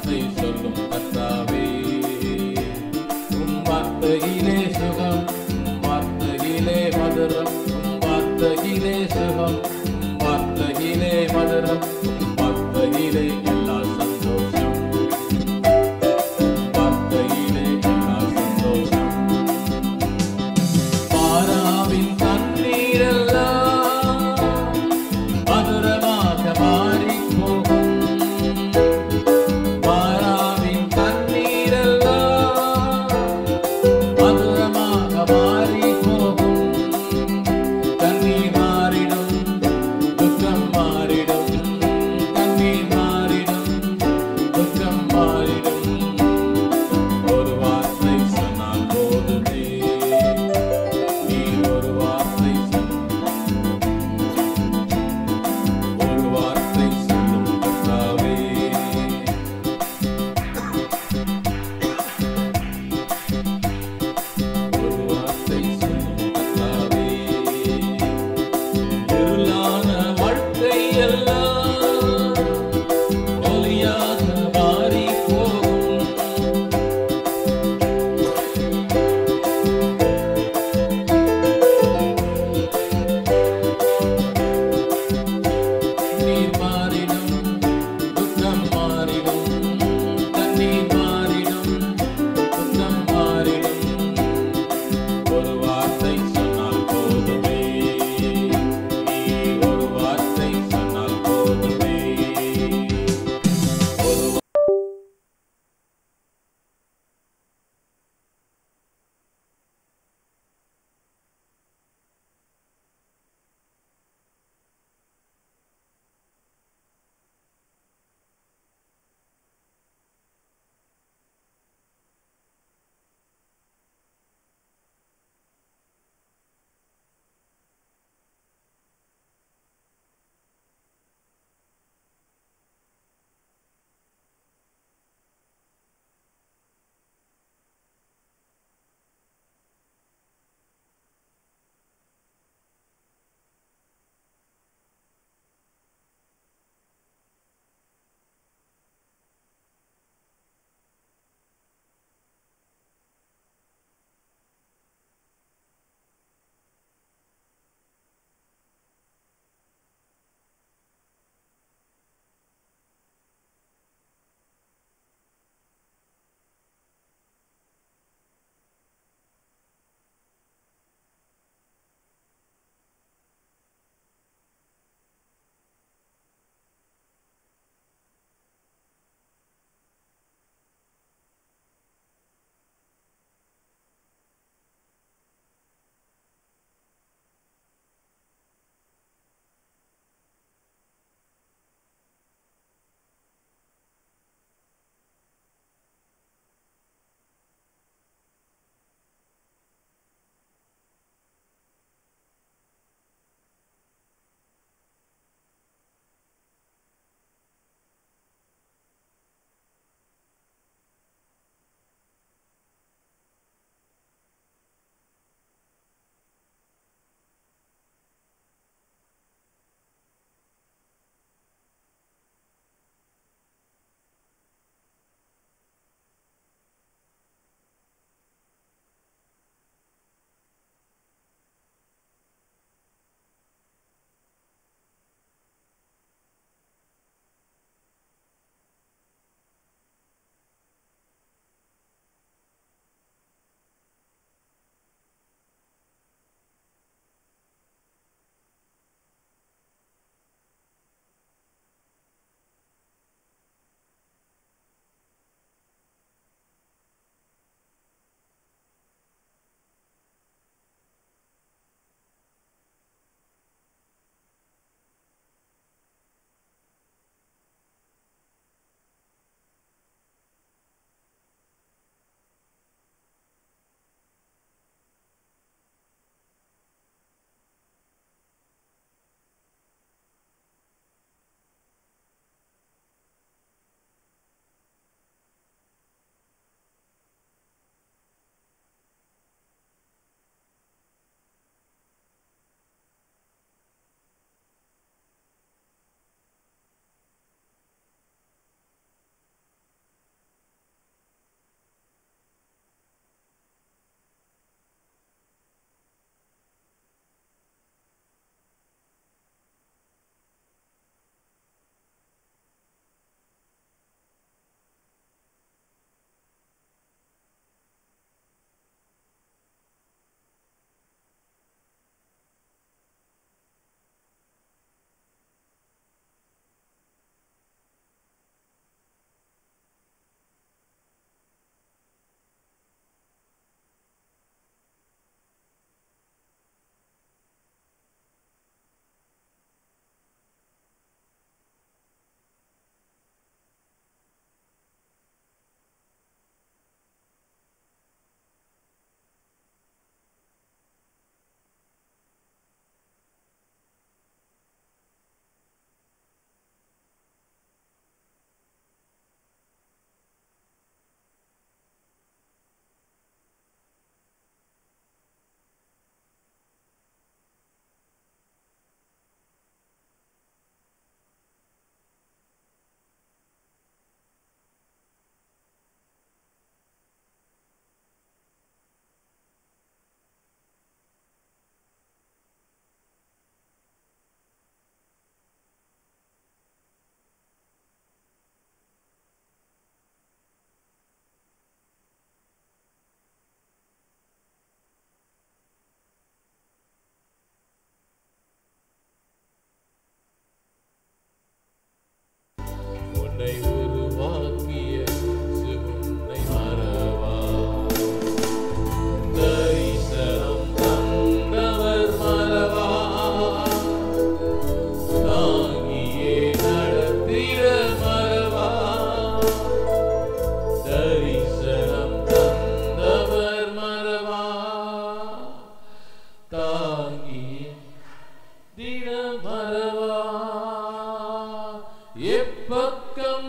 வார்த்தை சொல்லும் கர்த்தாவே உம் வார்த்தையிலே சுகம் உம் வார்த்தையிலே மதுரம் உம் வார்த்தையிலே சுகம் உம் வார்த்தையிலே மதுரம் உம் வார்த்தையிலே எல்லா சந்தோஷம் உம் வார்த்தையிலே எல்லா சந்தோஷம் பாராவின் தண்ணீரெல்லாம் மதுரமாக மாறிப் போகும். பாரா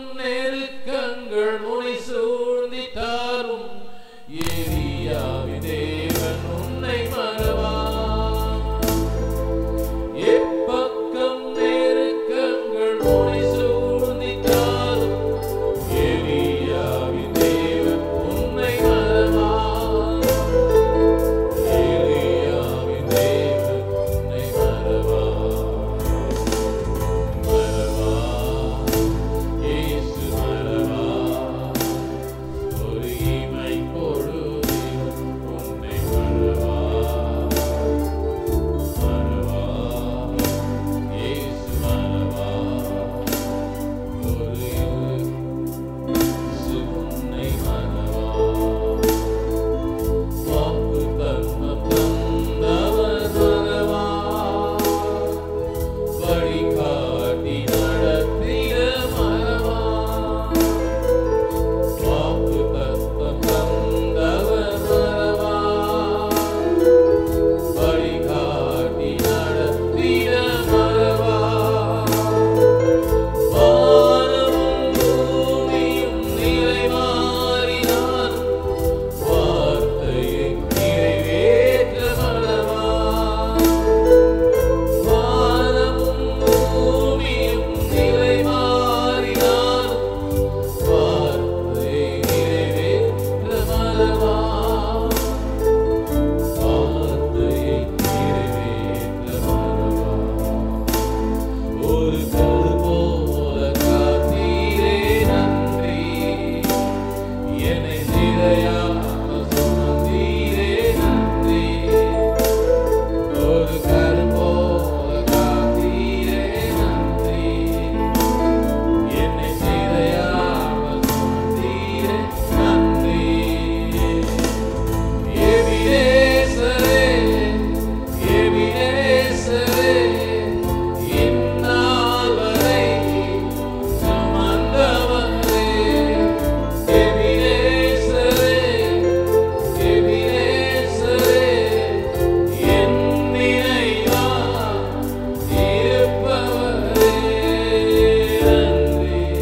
நெருக்கங்கள் முனை சூழ்ந்திட்டாரும் ஏலியாவின் தேவன் உன்னை மறவார் எப்பக்கம் நெருக்கங்கள் முனை சூழ்ந்திட்டாரும் ஏலியாவின் தேவன் உன்னை மறவார் ஏலியாவின் தேவன் உன்னை மறவார் மறவார் இயேசு மறவார் ஒரு இமை பொழுதிலும் உன்னை மறவார் மறவார் இயேசு மறவார் ஒரு இயேசு உன்னை மறவார் வாக்கு தர்மம் தந்தவர் மறவார் வழிகாட்டி நடத்திட மறவார் வாக்கு தத்தம் தந்தவர் மறவார் வழிகாட்டி நடத்திட மறவார் வானமும் பூமியும் நிலை மாறினாலும் வார்த்தையை நிறைவேற்ற மறவார் வானமும் பூமியும் நிலை மாறினாலும் வார்த்தையை நிறைவேற்ற மறவார் வார்த்தையை நிறைவேற்ற மறவார் ஒரு கல் போல காத்தீரே நன்றி என்னை நிலையாக சுமந்தீரே நன்றி ஒரு கல் போல காத்தீரே நன்றி என்னை நிலையாக சுமந்தீரே நன்றி எபிரேசரே எபிரேசரே இந்நாள் வரை சுமந்தவரே எபிரேசரே எபிரேசரே என் நினைவா இருப்பவரே நன்றி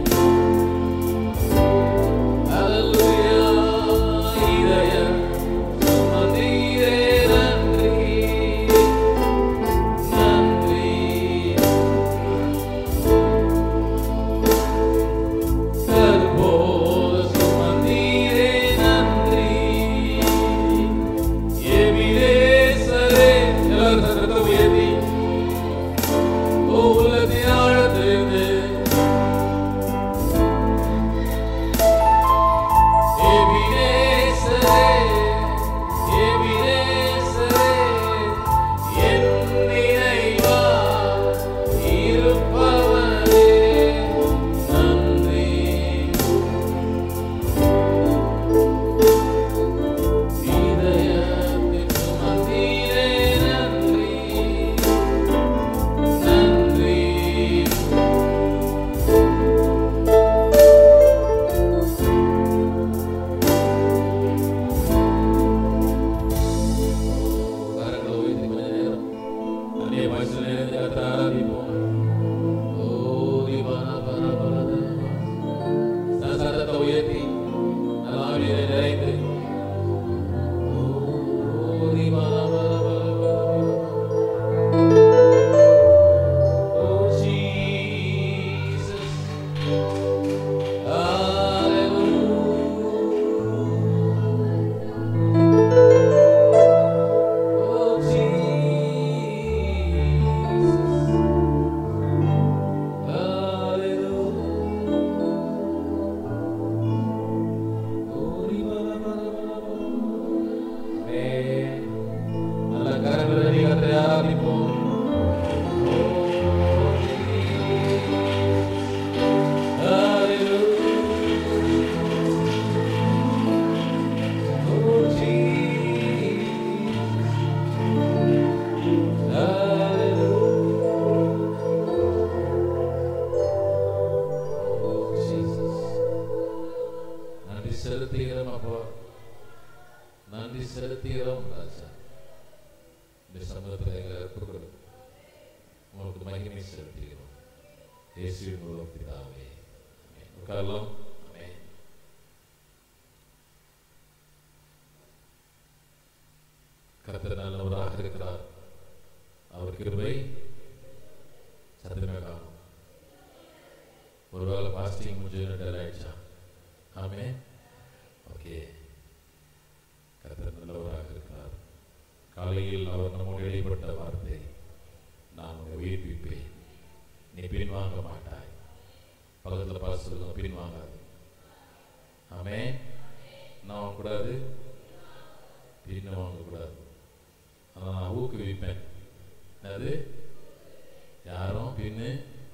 அல்லேலூயா இதயம் சுமந்தீரே நன்றி நன்றி கற்போல சுமந்தீரே நன்றி எபிரேசரே எல்லாரும் சத்தத்தை உயர்த்தி ஓ உள்ளத்தின் ஆழத்திலிருந்து எபிரேசரே எபிரேசரே என் நினைவா இருப்பவரே நன்றி இதயத்தில் சுமந்தீரே நன்றி நன்றி கரங்களை உயர்த்தி கொஞ்ச நேரம் அந்நிய பாஷையில இருந்து கர்த்தரை ஆராதிப்போம். ஓ, திவான பர பர தேவா. நல்ல சத்தத்தை உயர்த்தி நல்ல ஆவியிலே நிறைந்து ஓ, திவான பர பர பர பர. ஓ, Jesus. Hallelujah. Oh, Jesus. Hallelujah. Oh, ribala, bala, bala, bala. Amen. நல்ல கரங்களை நீ கர்த்தரை ஆராதிப்போம். Oh, Jesus. Hallelujah. Oh, Jesus. நன்றி செலுத்துகிறோம் அப்பா நன்றி செலுத்துகிறோம் ராஜா இந்த சமூகத்தில் எங்களை அற்புதம் உங்களுக்கு மகிமை செலுத்துகிறோம் இயேசுவின் மூலம் பிதாவே உட்காரலாம் ஆமென். கர்த்தர் நல்லவராக இருக்கிறார் அவர் கிருபை சத்தியமே காணும் ஒருவேளை பாஸ்டிங் முடிஞ்சு ரெண்டு ஆயிடுச்சா ஆமே ஓகே கர்த்தர் நல்லவராக இருக்கிறார் காலையில் அவர் நம்மோடு இடைப்பட்ட வார்த்தை நான் உன்னை உயிர்ப்பிப்பேன் நீ பின்வாங்க மாட்டாய் பக்கத்தில் பார்த்து சொல்லுங்க பின்வாங்காது ஆமே நான் கூடாது பின்ன வாங்கக்கூடாது ஆனால் நான் ஊக்குவிப்பேன் அது யாரும் பின்னு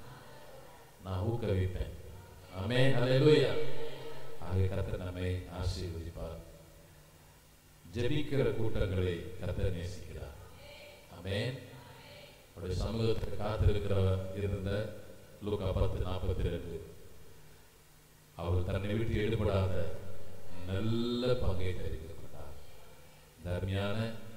நான் ஊக்குவிப்பேன் ஆமே அல்லேலூயா ஆகிய கர்த்தர் நம்மை ஆசீர்வதிப்பார் ஜெபிக்கிற கூட்டங்களை கர்த்தர் நேசிக்கிறார் ஆமென் அவருடைய சமூகத்துக்கு காத்திருக்கிறவர் இருந்த லூக்கா பத்து நாற்பத்தி ரெண்டு அவர் தன்னை விட்டு ஈடுபடாத நல்ல பங்கை தெரிவிக்கப்பட்டார் இந்த அருமையான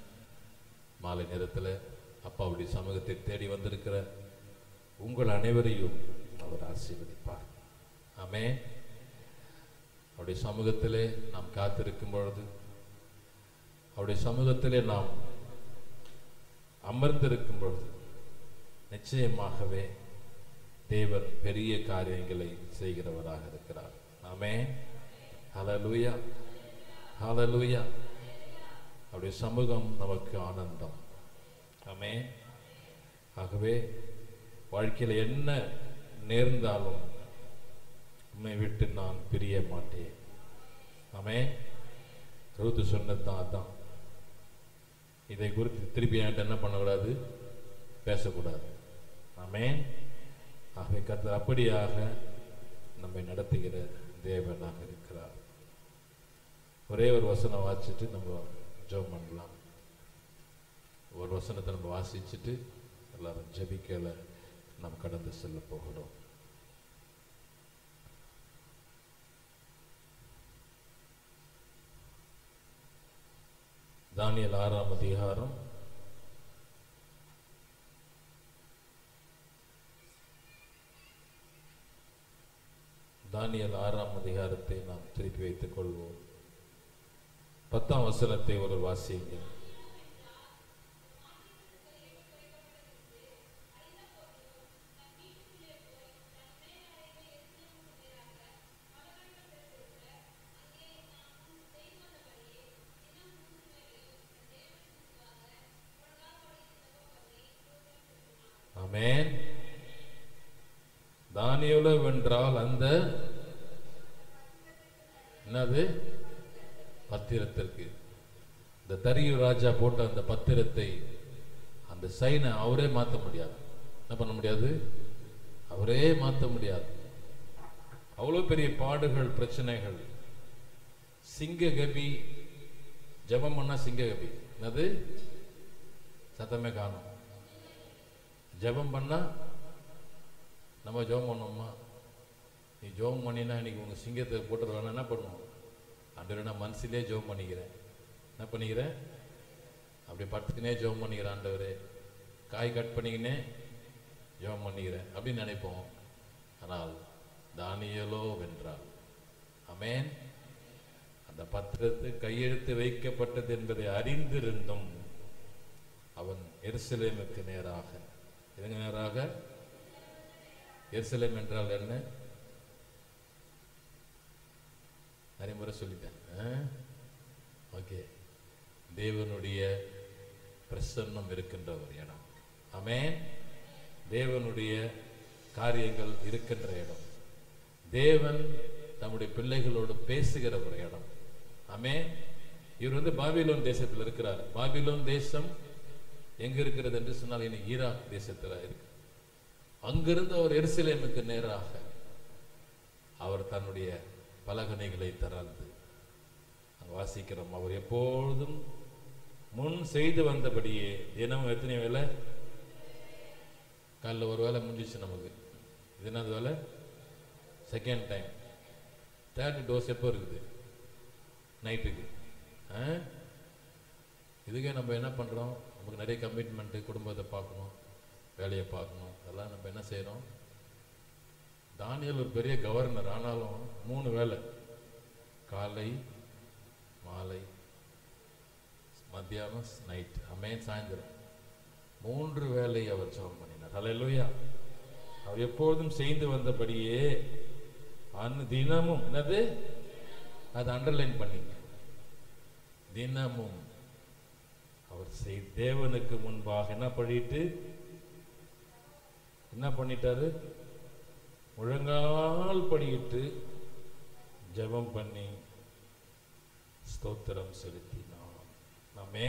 மாலை நேரத்தில் அப்பாவுடைய சமூகத்தை தேடி வந்திருக்கிற உங்கள் அனைவரையும் அவர் ஆசீர்வதிப்பார் ஆமே அவருடைய சமூகத்திலே நாம் காத்திருக்கும் பொழுது அவருடைய சமூகத்திலே நாம் அமர்ந்திருக்கும் பொழுது நிச்சயமாகவே தேவன் பெரிய காரியங்களை செய்கிறவராக இருக்கிறார் ஆமே ஹalleluya ஹalleluya அவருடைய சமூகம் நமக்கு ஆனந்தம் ஆமே ஆகவே வாழ்க்கையில் என்ன நேர்ந்தாலும் உம்மை விட்டு நான் பிரிய மாட்டேன் ஆமே ரூத்து சொன்னதுதான் அதான் இதை குறித்து திருப்பி என்கிட்ட என்ன பண்ணக்கூடாது பேசக்கூடாது ஆமே ஆகவே கர்த்தர் அப்படியாக நம்மை நடத்துகிற தேவனாக இருக்கிறார் ஒரே ஒரு வசனம் வாசிச்சுட்டு நம்ம ஜெபம் பண்ணலாம் ஒரு வசனத்தை நம்ம வாசிச்சுட்டு எல்லாரும் ஜெபிக்கல நாம் கடந்து செல்ல போகிறோம் தானியல் ஆறாம் அதிகாரம் தானியல் ஆறாம் அதிகாரத்தை நாம் திருப்பி வைத்துக் கொள்வோம் பத்தாம் வசனத்தை ஒரு வாசியுங்கள் ஆமென் தானியேலு வென்றால் அந்த என்னது பத்திரத்திற்கு இந்த தரியு ராஜா போட்ட அந்த பத்திரத்தை அந்த சைனை அவரே மாற்ற முடியாது என்ன பண்ண முடியாது அவரே மாற்ற முடியாது அவ்வளோ பெரிய பாடுகள் பிரச்சனைகள் சிங்க கபி ஜபம் பண்ணா சிங்க கபி என்னது சத்தமே காணும் ஜெபம் பண்ணா நம்ம ஜெபம் பண்ணோமா நீ ஜெபம் பண்ணினா இன்னைக்கு உங்க சிங்கத்தை போட்டு வேணா என்ன பண்ணுவோம் ஆண்டவரே நான் மனசுலயே ஜெபம் பண்ணிக்கிறேன் என்ன பண்ணிக்கிறேன் அப்படி படுத்துக்கினே ஜெபம் பண்ணிக்கிறேன் ஆண்டவரே காய் கட் பண்ணிக்கினே ஜெபம் பண்ணிக்கிறேன் அப்படின்னு நினைப்போம் ஆனால் தானியலோ வென்றார் ஆமென் அந்த பத்திரத்து கையெழுத்து வைக்கப்பட்டது என்பதை அறிந்திருந்தும் அவன் எருசலேமுக்கு நேராக எதுங்க நேராக எருசலேம் என்றால் என்ன நிறைய முறை சொல்லிட்டேன் ஓகே தேவனுடைய பிரசன்னம் இருக்கின்ற ஒரு இடம் ஆமென் தேவனுடைய காரியங்கள் இருக்கின்ற இடம் தேவன் தம்முடைய பிள்ளைகளோடு பேசுகிற ஒரு இடம் ஆமென் இவர் வந்து பாபிலோன் தேசத்தில் இருக்கிறார் பாபிலோன் தேசம் எங்க இருக்கிறது என்று சொன்னால் இன்னைக்கு ஈராக் தேசத்துல இருக்கு அங்கிருந்து அவர் எருசலேமுக்கு நேராக அவர் தன்னுடைய பலகனைகளை திறந்து அங்க வாசிக்கிறோம் அவர் எப்பொழுதும் முன் செய்து வந்தபடியே தினமும் எத்தனை வேலை காலைல ஒரு வேலை முடிஞ்சிச்சு நமக்கு இது என்னது வேலை செகண்ட் டைம் தேர்ட் டோஸ் எப்போ இருக்குது நைட்டுக்கு ஆ இதுக்கே நம்ம என்ன பண்ணுறோம் நமக்கு நிறைய கமிட்மெண்ட்டு குடும்பத்தை பார்க்கணும் வேலையை பார்க்கணும் அதெல்லாம் நம்ம என்ன செய்கிறோம் தானியல் ஒரு பெரிய கவர்னர் ஆனாலும் மூணு வேலை காலை மாலை மத்தியானம் நைட் அமேன் சாயந்தரம் மூன்று வேலை அவர் ஜெபம் பண்ணினார் ஹalleluya அவர் எப்பொழுதும் செய்து வந்தபடியே அன்னு தினமும் என்னது அதை அண்டர்லைன் பண்ணிங்க தினமும் அவர் செய் தேவனுக்கு முன்பாக என்ன பண்ணிட்டு என்ன பண்ணிட்டாரு முழங்கால் படியிட்டு ஜெபம் பண்ணி ஸ்தோத்திரம் செலுத்தினான் நாமே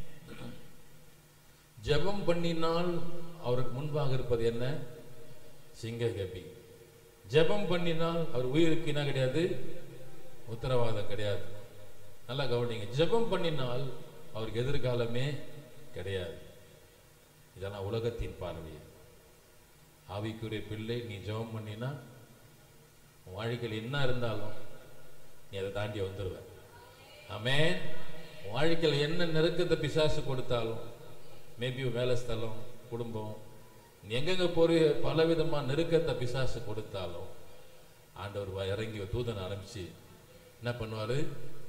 ஜெபம் பண்ணினால் அவருக்கு முன்பாக இருப்பது என்ன சிங்க கபி ஜெபம் பண்ணினால் அவர் உயிருக்கு என்ன கிடையாது உத்தரவாதம் கிடையாது நல்லா கவனிங்க ஜெபம் பண்ணினால் அவருக்கு எதிர்காலமே கிடையாது இதெல்லாம் உலகத்தின் பார்வை ஆவிக்குரிய பிள்ளை நீ ஜெபம் பண்ணினா உன் வாழ்க்கையில் என்ன இருந்தாலும் நீ அதை தாண்டி வந்துடுவ ஆமென் உன் வாழ்க்கையில் என்ன நெருக்கத்தை பிசாசு கொடுத்தாலும் மேபி வேலை ஸ்தலம் குடும்பம் நீ எங்கெங்க போறிய பலவிதமா நெருக்கத்தை பிசாசு கொடுத்தாலும் ஆண்டவர் வ- இறங்கி ஒரு தூதனை அனுப்பிச்சு என்ன பண்ணுவாரு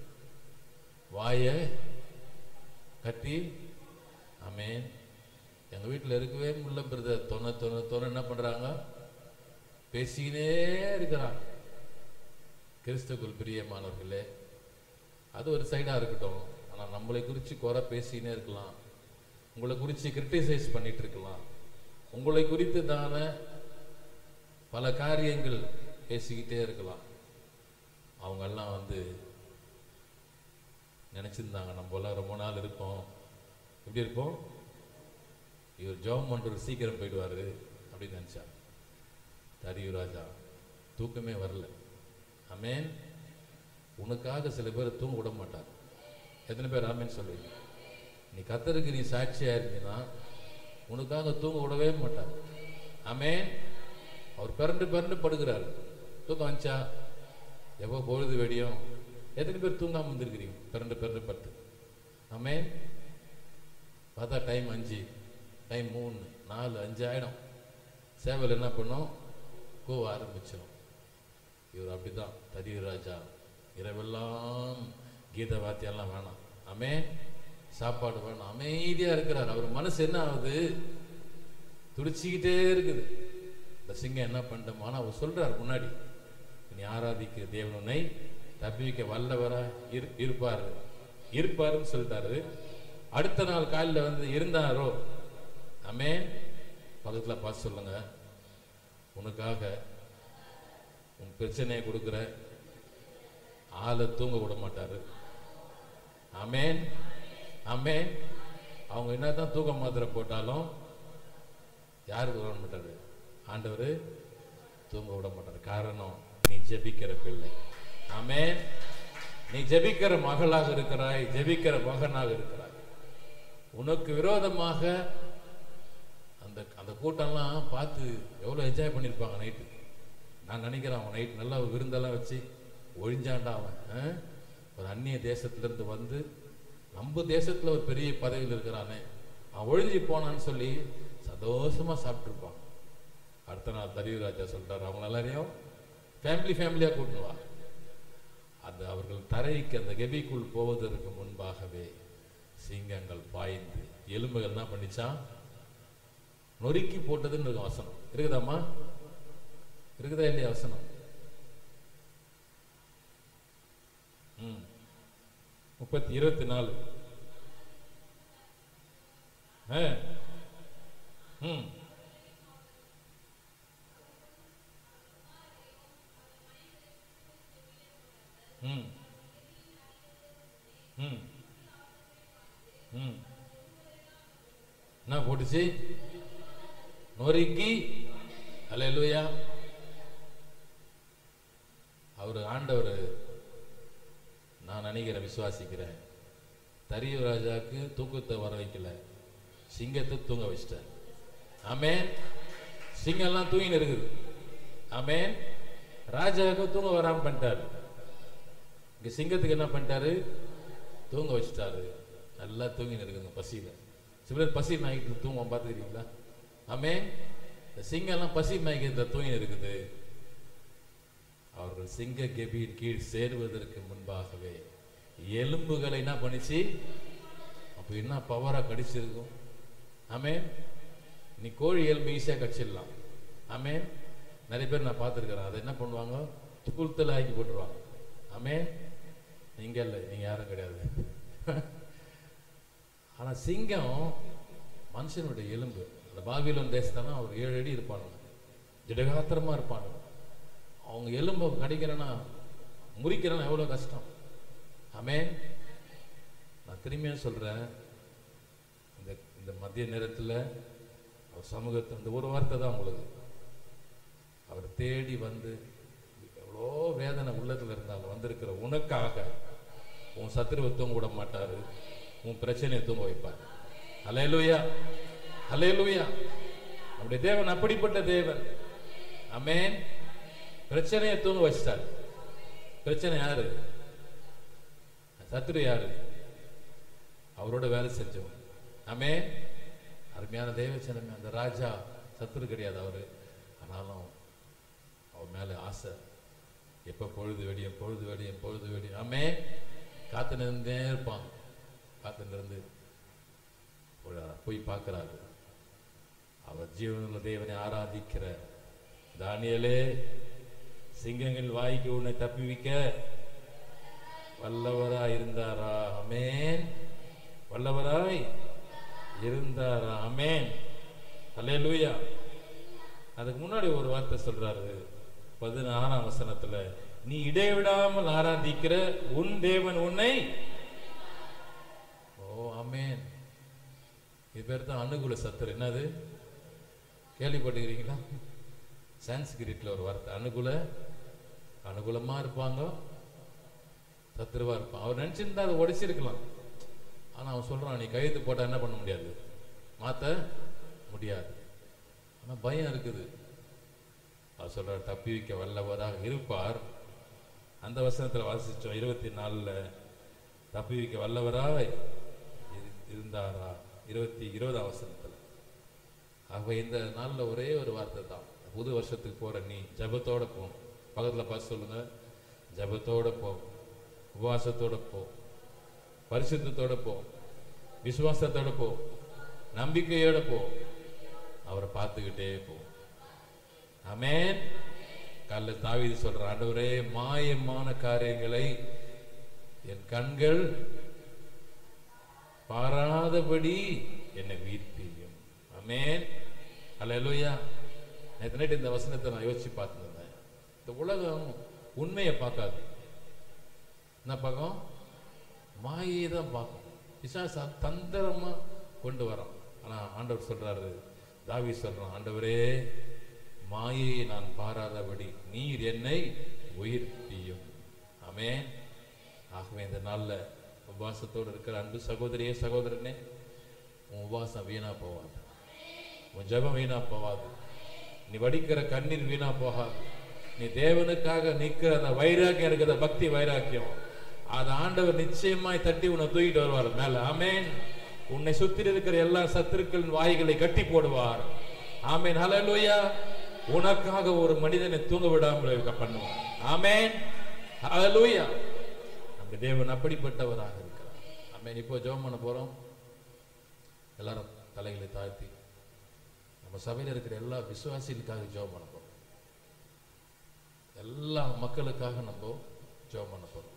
வாயை கட்டி ஆமென் எங்க வீட்டில் இருக்கவே முடியல பிரதர் தொண்ண தொண்ண தொண்ண என்ன பண்றாங்க பேசிக்கினே இருக்கிறான் கிறிஸ்துக்குள் பிரியமானவர்களே அது ஒரு சைடா இருக்கட்டும் ஆனா நம்மளை குறித்து குறை பேசிக்கினே இருக்கலாம் உங்களை குறித்து கிரிட்டிசைஸ் பண்ணிட்டு இருக்கலாம் உங்களை குறித்து தான பல காரியங்கள் பேசிக்கிட்டே இருக்கலாம் அவங்க எல்லாம் வந்து நினைச்சிருந்தாங்க நம்ம எல்லாம் ரொம்ப நாள் இருப்போம் எப்படி இருப்போம் இவர் ஜெபம் பண்றது சீக்கிரம் போயிடுவாரு அப்படின்னு நினைச்சாங்க தரியு ராஜா தூக்கமே வரல ஆமென் உனக்காக சில பேர் தூங்க விட மாட்டார் எத்தனை பேர் ஆமென் சொல்லுவீங்க நீ கத்தருக்கு நீ சாட்சியா இருந்தீங்கன்னா உனக்காக தூங்க விடவே மாட்டார் ஆமென் அவர் பிறண்டு பிறண்டு படுகிறார் தூக்கம் வந்துச்சா எப்போ பொழுது வெடியும் எத்தனை பேர் தூங்காம வந்திருக்கிறீங்க பிறண்டு பிறண்டு படுத்து ஆமென் பார்த்தா டைம் அஞ்சு டைம் மூணு நாலு அஞ்சு ஆயிடும் சேவல் என்ன பண்ணும் கூவ ஆரம்பிச்சிடும் இவர் அப்படிதான் தரியு ராஜா இரவெல்லாம் கீத வாத்தியெல்லாம் வேணாம் அமே சாப்பாடு வேணாம் அமைதியா இருக்கிறார் அவர் மனசு என்ன ஆகுது துடிச்சுக்கிட்டே இருக்குது இந்த சிங்கம் என்ன பண்ணிட்டோம் ஆனா அவர் சொல்றார் முன்னாடி நீ ஆராதிக்க தேவனுனை தப்பிக்க வல்லவரா இரு இருப்பாரு இருப்பாருன்னு சொல்லிட்டாரு அடுத்த நாள் காலையில் வந்து இருந்தாரோ அமே பக்கத்துல பார்த்து சொல்லுங்க உனக்காக உன் பிரச்சனையை கொடுக்குற ஆளை தூங்க விட மாட்டாரு ஆமென் ஆமென் அவங்க என்னதான் தூக்க மாத்திரை போட்டாலும் யாருக்கு விட மாட்டாரு ஆண்டவர் தூங்க விட மாட்டாரு காரணம் நீ ஜெபிக்கிற பிள்ளை ஆமென் நீ ஜெபிக்கிற மகளாக இருக்கிறாய் ஜெபிக்கிற மகனாக இருக்கிறாய் உனக்கு விரோதமாக அந்த அந்த கூட்டம்லாம் பார்த்து எவ்வளோ என்ஜாய் பண்ணியிருப்பாங்க நைட்டு நான் நினைக்கிறேன் அவன் நைட் நல்லா விருந்தெல்லாம் வச்சு ஒழிஞ்சாண்டா அவன் ஆ? ஒரு அந்நிய தேசத்திலிருந்து வந்து நம்ம தேசத்துல ஒரு பெரிய பதவியில் இருக்கிறானே அவன் ஒழிஞ்சு போனான்னு சொல்லி சந்தோஷமா சாப்பிட்டுருப்பான் அடுத்த நாள் தரியு ராஜா சொல்றாரு அவங்க எல்லாரையும் ஃபேமிலி ஃபேமிலியா கூட்டின்னு வா அந்த அவர்கள் தரைக்கு அந்த கெபிக்குள் போவதற்கு முன்பாகவே சிங்கங்கள் பாய்ந்து எலும்புகள் என்ன பண்ணிச்சான் நொறுக்கி போட்டதுன்னு இருக்கும் வசனம் இருக்குதாம்மா இருக்குதா இல்லையா வசனம் ம் முப்பத்தி இருபத்தி நாலு ஆ. ம் ம் ம் ம் என்ன போட்டுச்சு நொறுக்கி அல்லேலூயா அவர் ஆண்டவர் நான் நினைக்கிறேன் விசுவாசிக்கிறேன் தரியு ராஜாக்கு தூக்கத்தை வர வைக்கல சிங்கத்தை தூங்க வச்சிட்டார் ஆமென் சிங்கம்லாம் தூங்கின்னு இருக்குது ஆமென் ராஜாவுக்கு தூங்க வராம பண்ணிட்டாரு இங்க சிங்கத்துக்கு என்ன பண்ணிட்டாரு தூங்க வச்சுட்டாரு நல்லா தூங்கின்னு இருக்குங்க பசியில சில பேர் பசி நாய்க்கு தூங்குவோம் பார்த்துக்கிறீங்களா ஆமே இந்த சிங்கம்லாம் பசி நாய்க்கு தூங்கின்னு இருக்குது அவர்கள் சிங்க கெபியின் கீழ் சேருவதற்கு முன்பாகவே எலும்புகளை என்ன பண்ணிச்சு அப்போ என்ன பவரா கடிச்சிருக்கும் ஆமென் நீ கோழி எலும்பு ஈஸியாக கடிச்சிடலாம் ஆமென் நிறைய பேர் நான் பார்த்துருக்குறேன் அதை என்ன பண்ணுவாங்க தூள்தல் ஆக்கி போட்டுருவாங்க ஆமென் நீங்க இல்லை நீங்க யாரும் கிடையாது ஆனா சிங்கம் மனுஷனுடைய எலும்பு அந்த பாபிலோன் தேசத்தெல்லாம் அவர் ஏழு அடி இருப்பானுங்க திடகாத்திரமா இருப்பானுங்க அவங்க எலும்பை கடிக்கிறேன்னா முறிக்கிறேன்னா எவ்வளோ கஷ்டம் ஆமென் நான் திரும்பியும் சொல்றேன் இந்த இந்த மதிய நேரத்தில் அவர் சமூகத்தை இந்த ஒரு வார்த்தை தான் உங்களுக்கு அவர் தேடி வந்து எவ்வளோ வேதனை உள்ளத்துல இருந்தாலும் வந்திருக்கிற உனக்காக உன் சத்துருவை தூங்க விட மாட்டாரு உன் பிரச்சனையை தூங்க வைப்பார் அலையலுயா அலையலுயா நம்முடைய தேவன் அப்படிப்பட்ட தேவன் அமேன் பிரச்சனையை தூங்க வச்சிட்டார் பிரச்சனை யாரு சத்துரு யாரு அவரோட வேலை செஞ்சவன் ஆமே அருமையான தேவச்சனமே அந்த ராஜா சத்துரு கிடையாது அவரு ஆனாலும் அவர் மேல ஆசை எப்ப பொழுது வெடியும் பொழுது வெடியும் பொழுது வெடியும் ஆமே காத்து நின்றே இருப்பான் காத்து நின்று போய் பார்க்கிறாரு அவர் ஜீவனுள்ள தேவனை ஆராதிக்கிற தானியலே சிங்கங்கள் வாய்க்கு உன்னை தப்பிவிக்க வல்லவராய் இருந்தாரா அமேன் வல்லவராய் இருந்தாரா அமேன் அல்லேலூயா அதுக்கு முன்னாடி ஒரு வார்த்தை சொல்றாரு பதினாறாம் வசனத்துல நீ இடைவிடாமல் ஆராதிக்கிற உன் தேவன் உன்னை ஓ அமேன் இது பேர் தான் அனுகூல சத்துரு என்னது கேள்விப்பட்டுக்கிறீங்களா சான்ஸ்கிரிட்ல ஒரு வார்த்தை அனுகூல அனுகூலமா இருப்பாங்க சத்துருவா இருப்பான் அவர் நினைச்சிருந்தா அதை உடைச்சிருக்கலாம் ஆனா அவன் சொல்றான் நீ கையெழுத்து போட்டா என்ன பண்ண முடியாது மாத்த முடியாது ஆனா பயம் இருக்குது அவர் சொல்றார் தப்பி வைக்க வல்லவராக இருப்பார் அந்த வசனத்துல வாசிச்சோம் இருபத்தி நாலுல தப்பி வைக்க வல்லவராய் இரு- இருந்தாரா இருபத்தி இருபதாம் வசனத்துல ஆக இந்த நாள்ல ஒரே ஒரு வார்த்தை தான் புது வருஷத்துக்கு போற நீ ஜெபத்தோட போ பக்கத்துல பார்த்து சொல்லுங்க ஜெபத்தோட போ உபவாசத்தோட போ பரிசுத்தத்தோட போ விசுவாசத்தோட போ நம்பிக்கையோட போ அவரை பார்த்துக்கிட்டே போ ஆமென் காலைல தாவீது சொல்ற ஆண்டவரே மாயமான காரியங்களை என் கண்கள் பாராதபடி என்னை வீழ்ப்பியும் ஆமென் அல்லேலூயா நேற்று நைட்டு இந்த வசனத்தை நான் யோசிச்சு பார்த்துருந்தேன் இந்த உலகம் உண்மையை பார்க்காது என்ன பார்க்கும் மாயை தான் பார்க்கும் பிசாசு தந்திரமா கொண்டு வரான் ஆனா ஆண்டவர் சொல்றாரு தாவி சொல்றான் ஆண்டவரே மாயையை நான் பாராதபடி நீர் என்னை உயிர்ப்பியும் ஆமென் ஆகவே இந்த நாள்ல உபவாசத்தோடு இருக்கிற அன்பு சகோதரியே சகோதரனே உன் உபவாசம் வீணா போவாது உன் ஜெபம் வீணா போவாது நீ வடிக்கிற கண்ணீர் வீணா போகாது நீ தேவனுக்காக நிக்கிற அந்த வைராக்கியம் இருக்கிற பக்தி வைராக்கியம் அது ஆண்டவர் நிச்சயமாய் தட்டி உன்னை தூக்கிட்டு வருவார் மேல ஆமென் உன்னை சுத்தி இருக்கிற எல்லா சத்துருக்களின் வாய்களை கட்டி போடுவார் ஆமென் ஹalleluya உனக்காக ஒரு மனிதனை தூங்க விடாமல் இருக்க பண்ணுவார் ஆமென் ஹalleluya நம்ம தேவன் அப்படிப்பட்டவராக இருக்கிறார் ஆமென் இப்போ ஜெபம் பண்ண போறோம் எல்லாரும் தலைகளை தாழ்த்தி நம்ம சபையில் இருக்கிற எல்லா விசுவாசிகளுக்காக ஜெபம் பண்ண போறோம் எல்லா மக்களுக்காக நம்ம ஜெபம் பண்ண போறோம்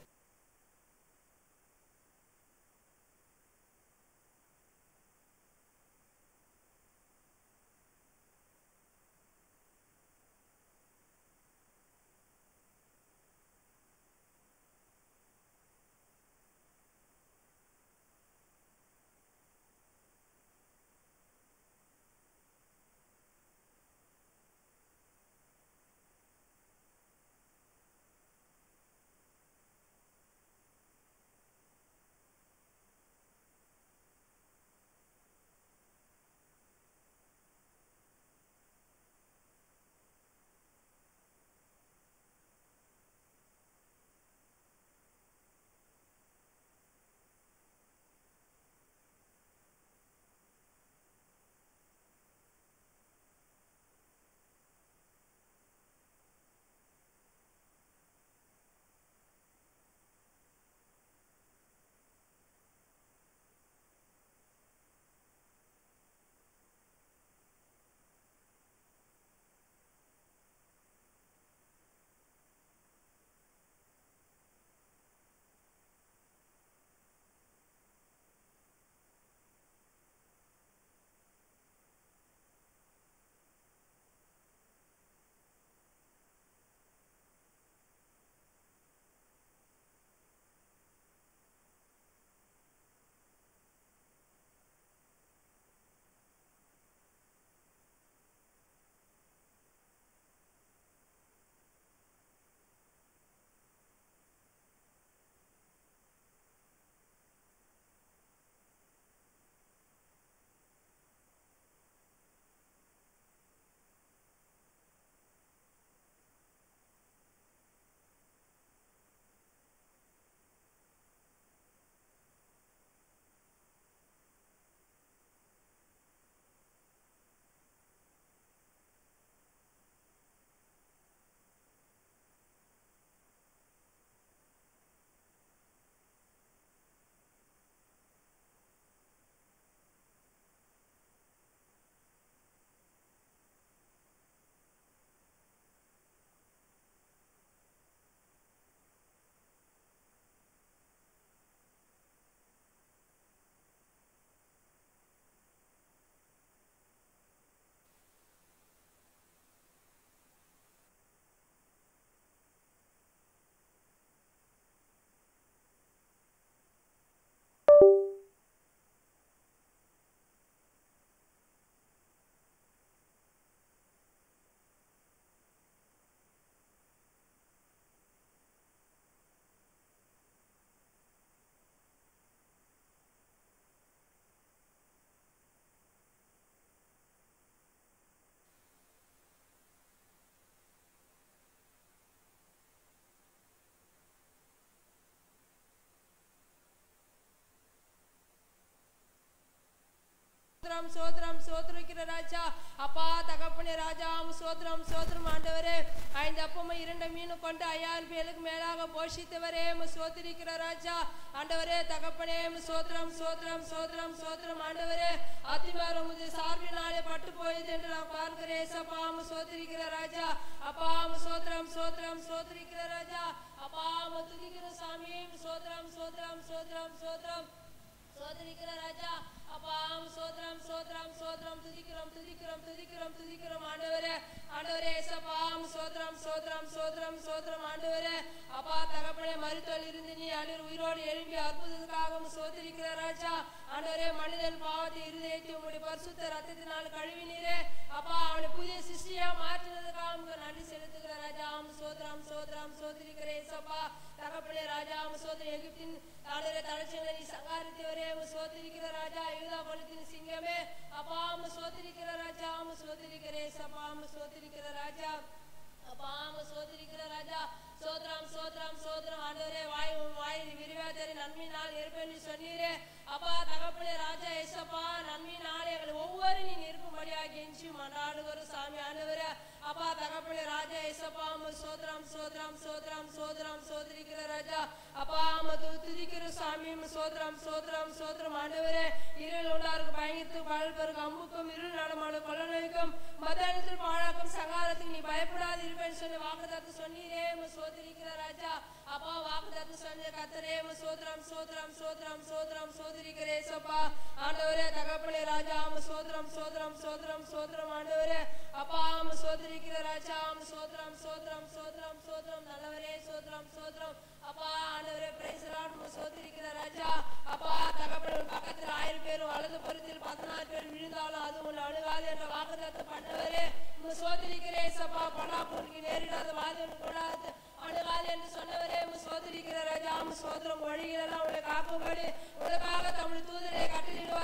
சோத்ரம் சோத்ரம் சோத்ரிக்கிற ராஜா அப்பா தகப்பனே ராஜா உம் சோத்ரம் சோத்ரம் ஆண்டவரே ஐந்து அப்பமும் இரண்டு மீன் கொண்டு ஐயாயிரம் பேருக்கு மேலாக போஷித்தவரே உம் சோத்திரிக்கிற ராஜா ஆண்டவரே தகப்பனே உம் சோத்ரம் சோத்ரம் சோத்ரம் சோத்ரம் ஆண்டவரே அத்திமார் உமது சார்பினாலே பட்டு போயது என்று நான் பார்க்கிறேன் ஏசப்பா உம் சோத்திரிக்கிற ராஜா அப்பா உம் சோத்ரம் சோத்ரம் சோத்திரிக்கிற ராஜா அப்பா உம் துதிக்கிற சாமி உம் சோத்ரம் சோத்ரம் சோத்ரம் சோத்ரம் சோதரிக்கிற ராஜா அப்பாம் சோத்ரம் சோத்ரம் சோத்ரம் துதிக்கிறோம் துதிக்கிறோம் துதிக்கிறோம் துதிக்கிறோம் ஆண்டவரே ஆண்டவரே ஏசப்பாம் சோத்ரம் சோத்ரம் சோத்ரம் சோத்ரம் ஆண்டவரே அப்பா தகப்பனே மருத்துவல் இருந்து நீ அன்று உயிரோடு எழுப்பி அற்புதத்துக்காக சோதரிக்கிற ராஜா ஆண்டவரே மனிதன் பாவத்தை இருதயத்தை உங்களுடைய பரிசுத்த ரத்தத்தினால் கழுவினீரே அப்பா அவனை புதிய சிஷ்டியா மாற்றினதுக்காக உமக்கு நன்றி செலுத்துகிற ராஜா ஆம் சோத்ரம் சோத்ரம் சோதரிக்கிற ஏசப்பா தகப்பனே ராஜா ஆம் சோதரி எகிப்தின் ஆண்டவரே தலைச்சங்களை நீ சங்காரித்தவரே உம் சோதரிக்கிற ராஜா யூதா குலத்தின் சிங்கமே அப்பா உம் சோதரிக்கிற ராஜா உம் சோதரிக்கிற ஏசப்பா உம் சோதரிக்கிற ராஜா அப்பா உம் சோதரிக்கிற ராஜா சோத்ரம் சோத்ரம் சோத்ரம் ஆண்டவரே வாய் உன் வாய் விரிவாதரி நன்மையினால் இருப்பேன் சொன்னீரே அப்பா தகப்பனே ராஜா ஏசப்பா நன்மையினால் எங்களை ஒவ்வொரு நீ நிற்கும்படியாக கெஞ்சி மன்றாடுகிற சாமி ஆண்டவரே அப்பா தகப்பனே ராஜா ஏசப்பா உம் சோத்ரம் சோத்ரம் சோத்ரம் சோத்ரம் சோதரிக்கிற ராஜா அப்பா உம் து- துதிக்கிற சாமி உம் சோத்ரம் சோத்ரம் சோத்ரம் ஆண்டவரே இருள் உண்டாருக்கு பயங்கத்து பழப்பெருக்கு அம்புக்கும் இருள் நடமாடும் கொள்ள நோய்க்கும் மதானத்தில் பாழாக்கும் சங்காரத்துக்கு நீ பயப்படாது இருப்பேன்னு சொல்லி வாக்குதாத்து சொன்னீரே உம் சோதரிக்கிற ராஜா அப்பா வாக்குதாத்து சொன்ன கத்தரே உம் சோத்ரம் சோத்ரம் சோத்ரம் சோத்ரம் சோதரிக்கிற ஏசப்பா ஆண்டவரே தகப்பனே ராஜா உம் சோத்ரம் சோத்ரம் சோத்ரம் சோத்ரம் ஆண்டவரே அப்பா உம் சோதரிக்கிற ராஜா உம் சோத்ரம் சோத்ரம் சோத்ரம் சோத்ரம் நல்லவரே சோத்ரம் சோத்ரம் அப்பா ஆண்டவரே பிரைசலாட் சோதரிக்கிற ராஜா அப்பா தகப்பனே உன் பக்கத்தில் ஆயிரம் பேர் வலது புறத்தில் பதினாறு பேர் விழுந்தாலும் அது உன் அணுகாது என்ற வாக்குதத்தை பண்ணவரே உன் சோதரிக்கிற ஏசப்பா பலாப்பூருக்கு நேரிடாத வாதம் கூடாது அணுகாது என்று சொன்னவரே உன் சோதரிக்கிற ராஜா உன் சோதரம் வழிகளெல்லாம் உங்களை காக்கும்படி உனக்காக தமிழ் தூதரை கட்டளிடுவார்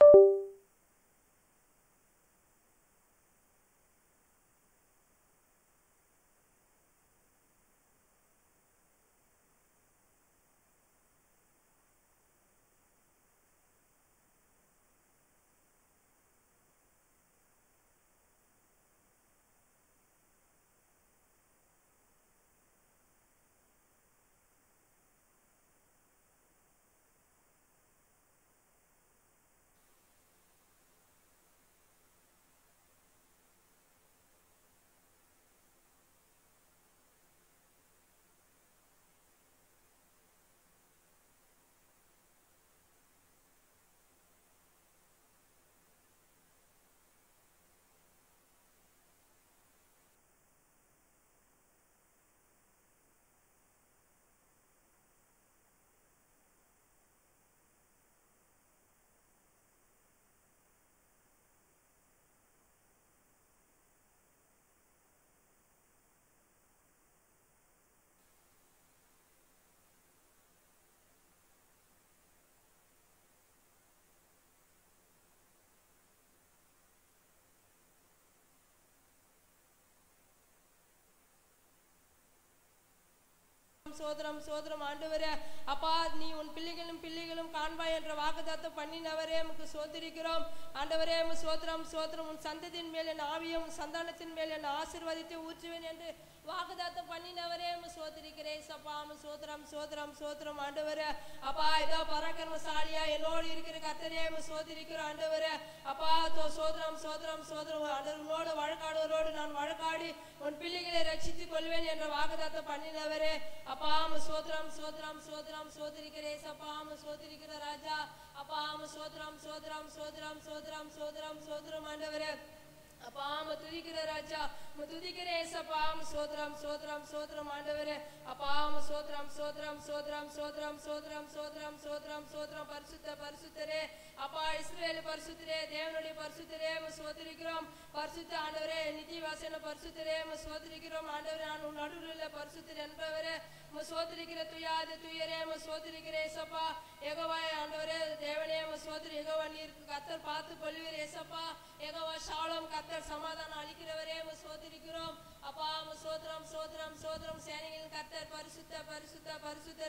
சோதரம் சோதரம் ஆண்டவரே அப்பா நீ உன் பிள்ளைகளும் பிள்ளைகளும் காண்பாய் என்ற வாக்குதாத்தம் பண்ணினவரே உமக்கு சோதரிக்கிறோம் ஆண்டவரே உம் சோதரம் சோதரம் உன் சந்ததியின் மேல் என் ஆவியும் உன் சந்தானத்தின் மேல் என் ஆசீர்வாதத்தை ஊற்றுவேன் என்று வாக்குதாத்தம் பண்ணினவரே உம் சோதரிக்கிறேன் சப்பா உம் சோதரம் சோதரம் சோதரம் ஆண்டவரே அப்பா இதோ பராக்கிரமசாலியா என்னோடு இருக்கிற கத்தரே உம் சோதரிக்கிறோம் ஆண்டவரே அப்பா தோ- சோதரம் சோதரம் சோதரம் ஆண்டவரோடு வழக்காடுவரோடு நான் வழக்காடி உன் பிள்ளைகளை ரட்சித்துக் கொள்வேன் என்ற வாக்குதாத்தம் பண்ணினவரே அப்பா உம் சோதரம் சோதரம் சோதரம் சோதரிக்கிறே சப்பா உம் சோதரிக்கிற ராஜா அப்பா உம் சோதரம் சோதரம் சோதரம் சோதரம் சோதரம் சோதரம் ஆண்டவரே அப்பா உம்மை துதிக்கிற ராஜா உம்மை துதிக்கிற ஏசப்பா உம்மை சோதரம் சோதரம் சோதரம் ஆண்டவரே அப்பா உம்மை சோதரம் சோதரம் சோதரம் சோதரம் சோதரம் சோதரம் சோதரம் சோதரம் பரிசுத்த பரிசுத்தரே அப்பா இஸ்ரவேல் பரிசுத்தரே தேவனுடைய பரிசுத்தரே உம்மை சோதரிக்கிறோம் பரிசுத்த ஆண்டவரே நித்திய வாசன பரிசுத்தரே உம்மை சோதரிக்கிறோம் ஆண்டவரே நான் உன் நடுவில் உள்ள பரிசுத்தர் என்பவரே உம்மை சோதரிக்கிற துயாது துயரே உம்மை சோதரிக்கிற ஏசப்பா எகவாய் ஆண்டவரே தேவனே உம்மை சோதரி எகவா நீர் கத்தர் பார்த்து கொள்வீர் ஏசப்பா எகவா ஷாሎም கத்தர் சமாதானம் அளிக்கிறவரே உம்மை சோதரிக்கிறோம் அப்பா உம்மை சோதரம் சோதரம் சோதரம் சேனைகளின் கத்தர் பரிசுத்த பரிசுத்த பரிசுத்தரே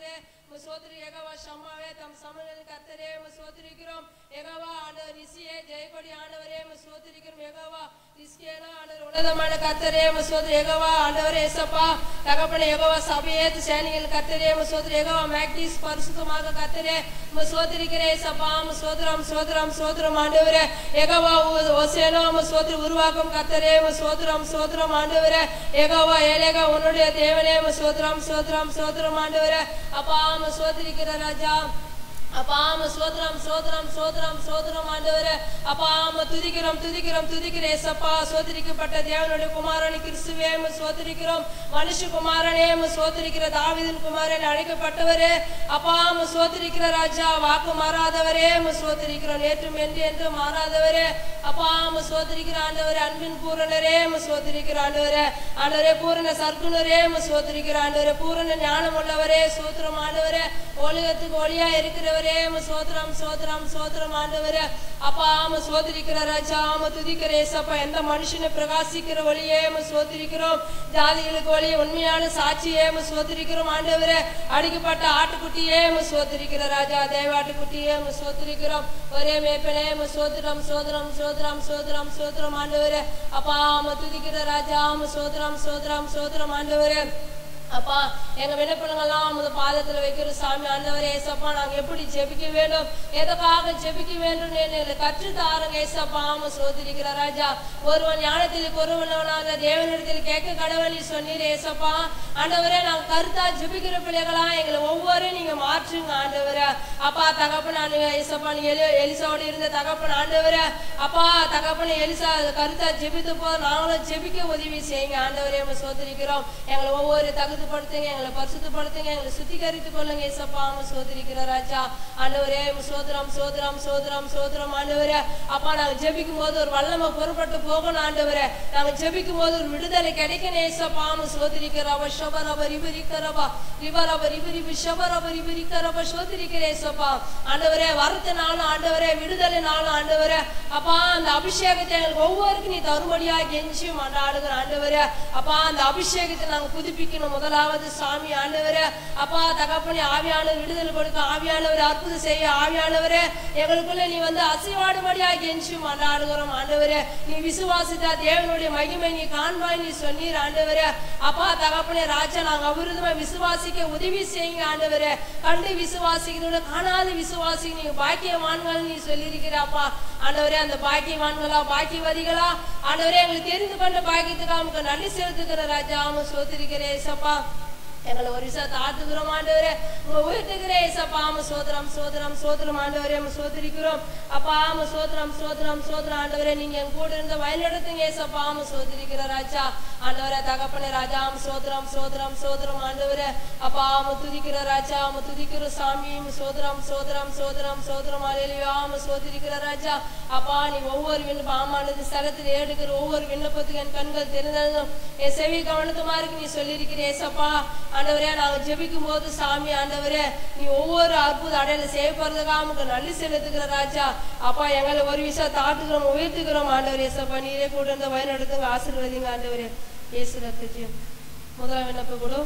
உம்மை சோதரி எகவா ஷம்மாவே தம் சமநிலை கர்த்தரே உம்மை சோதரிக்கிறோம் எகவா ஆண்டவர் ரிஷியே ஜெயக்கொடி ஆண்டவரே உம்மை சோதரிக்கிறோம் எகவா ரிஸ்கேனா ஆண்டவர் உன்னதமான கர்த்தரே உம்மை சோதரி எகவா ஆண்டவரே ஏசப்பா தகப்பனே எகவா சபையேத்து சேனைகள் கர்த்தரே உம்மை சோதரி எகவா மேக்டிஸ் பரிசுத்தமாக கர்த்தரே உம்மை சோதரிக்கிறே ஏசப்பா உம்மை சோதரம் சோதரம் சோதரம் ஆண்டவரே எகவா ஓ- ஓசேனோ உம்மை சோதரி உருவாக்கும் கர்த்தரே உம்மை சோதரம் சோதரம் ஆண்டவரே எகவா ஏலேகா உன்னுடைய தேவனே உம்மை சோதரம் சோதரம் சோதரம் ஆண்டவரே அப்பா உம்மை சோதரிக்கிற ராஜா அப்பா ஆம சோதரம் சோதரம் சோதரம் சோதரம் ஆண்டவரே அப்பா ஆம துதிக்கிறோம் துதிக்கிறோம் துதிக்கிறே சப்பா சோதரிக்கப்பட்ட தேவனுடைய குமாரனி கிறிஸ்துவே உம்மை சோதரிக்கிறோம் மனுஷ குமாரனே உம்மை சோதரிக்கிற தாவீதின் குமாரன் அழைக்கப்பட்டவரே அப்பா ஆம சோதரிக்கிற ராஜா வாக்கு மாறாதவரே உம்மை சோதரிக்கிறோம் நேற்றும் என்று என்று மாறாதவரே அப்பா ஆம சோதரிக்கிற ஆண்டவரே அன்பின் பூரணரே உம்மை சோதரிக்கிற ஆண்டவரே ஆண்டவரே பூரண சர்க்குணரே உம்மை சோதரிக்கிற ஆண்டவரே பூரண ஞானம் உள்ளவரே சோத்திரம் ஆண்டவரே ஒளிகத்துக்கு ஒளியா இருக்கிறவரே உம்மை சோத்திரம் சோத்திரம் சோத்திரம் ஆண்டவரே அப்பா ஆம சோதரிக்கிற ராஜா ஆம துதிக்கிற ஏசப்பா எந்த மனுஷனை பிரகாசிக்கிற ஒளியே உம்மை சோதரிக்கிறோம் ஜாதிகளுக்கு ஒளி உண்மையான சாட்சியே உம்மை சோதரிக்கிறோம் ஆண்டவரே அடிக்கப்பட்ட ஆட்டுக்குட்டியே உம்மை சோதரிக்கிற ராஜா தேவாட்டுக்குட்டியே உம்மை சோதரிக்கிறோம் ஒரே மேய்ப்பனே உம்மை சோத்திரம் சோதரம் சோதரம் சோதரம் சோதரம் ஆண்டவரே அப்பா ஆம துதிக்கிற ராஜா ஆம சோதரம் சோதரம் சோதரம் ஆண்டவரே அப்பா எங்க விண்ணப்பங்கள்லாம் உமது பாதத்துல வைக்கிற சாமி ஆண்டவரே ஏசப்பா நாங்க எப்படி ஜெபிக்க வேண்டும் எதற்காக ஜெபிக்க வேண்டும் எங்களை கற்று தாருங்க ஏசப்பா ஆம சோதரிக்கிற ராஜா ஒருவன் ஞானத்தில் ஒருவனாக தேவனிடத்தில் கேட்க கடவுளி சொன்னீர் ஏசப்பா ஆண்டவரே நாங்க கருத்தா ஜெபிக்கிற பிள்ளைகளா எங்களை ஒவ்வொரு நீங்க மாற்றுங்க ஆண்டவரே அப்பா தகப்பன் ஆண்டு ஏசப்பா நீ எலி எலிசாவோடு இருந்த தகப்பன் ஆண்டவரே அப்பா தகப்பன் எலிசா கருத்தா ஜெபித்து போ நாங்களும் ஜெபிக்க உதவி செய்யுங்க ஆண்டவரே உம்மை சோதரிக்கிறோம் எங்களை ஒவ்வொரு தகுதிப்படுத்துங்க எங்களை பரிசுத்தப்படுத்துங்க எங்களை சுத்திகரித்துக் கொள்ளுங்க ஏசப்பா உம்மை சோதரிக்கிற ராஜா ஆண்டவரே உம்மை சோதரம் சோதரம் சோதரம் சோதரம் ஆண்டவரே அப்பா நாங்க ஜெபிக்கும் போது ஒரு வல்லமை புறப்பட்டு போகணும் ஆண்டவரே நாங்க ஜெபிக்கும் போது ஒரு விடுதலை கிடைக்கணும் ஏசப்பா உம்மை சோதரிக்கிறவ ஷபரப ரிபரிக்கிறவா ரிபரப ரிபரிபி ஷபரப ரிபரிக்கிறவ சோதரிக்கிற ஏசப்பா ஆண்டவரே வரத்தினாலும் ஆண்டவரே விடுதலைனாலும் ஆண்டவரே அப்பா அந்த அபிஷேகத்தை எங்களுக்கு ஒவ்வொருக்கும் நீ தரும்படியா கெஞ்சி மன்றாடுகிற ஆண்டவரே அப்பா அந்த அபிஷேகத்தை நாங்க புதுப்பிக்கணும் முதலாவது சாமி ஆண்டவரே அப்பா தகப்பனி ஆவியானவர் விடுதலை கொடுக்க ஆவியானவர் அற்புதம் செய்ய ஆவியானவரே எங்களுக்குள்ள நீ வந்து அசைவாடுபடியா கெஞ்சி மன்றாடுகிறோம் ஆண்டவரே நீ விசுவாசித்தா தேவனுடைய மகிமை நீ காண்பாய் நீ சொன்னீர் ஆண்டவரே அப்பா தகப்பனே ராஜா நாங்க அவிருதமா விசுவாசிக்க உதவி செய்யுங்க ஆண்டவரே கண்டு விசுவாசிக்கிறோட காணாத விசுவாசி நீங்க பாக்கியவான்கள் நீ சொல்லியிருக்கிறாப்பா ஆண்டவரே அந்த பாக்கியவான்களா பாக்கியவதிகளா ஆண்டவரே எங்களுக்கு தெரிந்து கொண்ட பாக்கியத்துக்கு நமக்கு நன்றி செலுத்துகிற ராஜா அவன் சோத்திருக்கிறேன் ஏசப்பா எங்களை ஒரு விஷயம் தாத்துக்கிறோம் ஆண்டவரே உங்க உயர்த்துக்கிறேன் ஏசப்பா ஆம சோதரம் சோதரம் சோதரம் ஆண்டவரே நம்ம சோதரிக்கிறோம் அப்பா ஆம சோதரம் சோதரம் சோதரம் ஆண்டவரே நீங்க என் கூட இருந்த வயலிடத்துங்க ஏசப்பா ஆம சோதரிக்கிற ராஜா ஆண்டவரே தகப்பனே ராஜா ஆம சோதரம் சோதரம் சோதரம் ஆண்டவரே அப்பா ஆம துதிக்கிற ராஜா ஆம துதிக்கிற சாமி ஆம சோதரம் சோதரம் சோதரம் சோதரம் அலையிலையோ ஆம சோதரிக்கிற ராஜா அப்பா நீ ஒவ்வொரு விண்ணப்பம் ஆமானது ஸ்தலத்தில் ஏடுகிற ஒவ்வொரு விண்ணப்பத்துக்கு என் கண்கள் தெரிந்ததும் என் செவி கவனத்துமா இருக்கு நீ சொல்லியிருக்கிற ஏசப்பா ஆண்டவரே நாங்க ஜெபிக்கும் போது சாமி ஆண்டவரே நீ ஒவ்வொரு அற்புத அடையாளம் செய்ய போறதுக்காக நமக்கு நல்லி செலுத்துகிற ராஜா அப்பா எங்களை ஒரு விஷயம் தாட்டுகிறோம் உயர்த்துக்கிறோம் ஆண்டவர் ஏசப்பா நீரே கூட இருந்த வயநடத்துங்க ஆசீர்வதிங்க ஆண்டவரே இயேசு ரத்தத்தையும் முதலாம் விண்ணப்ப கூட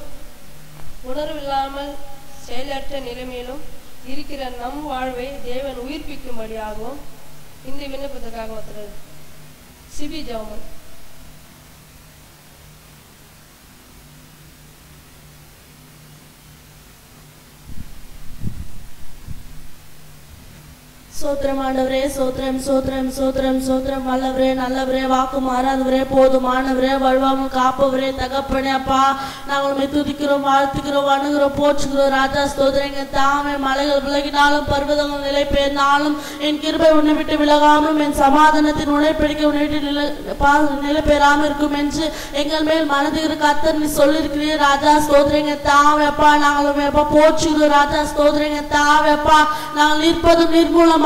உணர்வில்லாமல் செயலற்ற நிலைமையிலும் இருக்கிற நம் வாழ்வை தேவன் உயிர்ப்பிக்கும்படியாகவும் இந்த விண்ணப்பத்துக்காக ஒருத்தர் சிபி ஜவமன் சோத்திரம் ஆண்டவரே சோத்திரம் சோத்திரம் சோத்திரம் சோத்திரம் வல்லவரே நல்லவரே வாக்கு மாறாதவரே போதுமானவரே வழுவாமல் காப்பவரே தகப்பனே அப்பா நாங்கள் உண்மை துதிக்கிறோம் வாழ்த்துக்கிறோம் வணங்குறோம் போற்றுகிறோம் ராஜா ஸ்தோத்திரங்க தாமே மலைகள் விலகினாலும் பர்வதங்கள் நிலை பெயர்ந்தாலும் என் கிருபை உன்னை விட்டு விலகாமலும் என் சமாதானத்தின் உழைப்பிடிக்க உன்னை விட்டு நிலை பா நிலை பெறாமல் இருக்கும் என்று எங்கள் மேல் மனதுகிற கத்தர் நீ சொல்லியிருக்கிறீர் ராஜா ஸ்தோத்திரங்க தாவே அப்பா நாங்கள் உண்மை அப்பா போற்றுகிறோம் ராஜா ஸ்தோத்திரங்க தாவே அப்பா நாங்கள் நிற்பதும் நிர்மூலமாக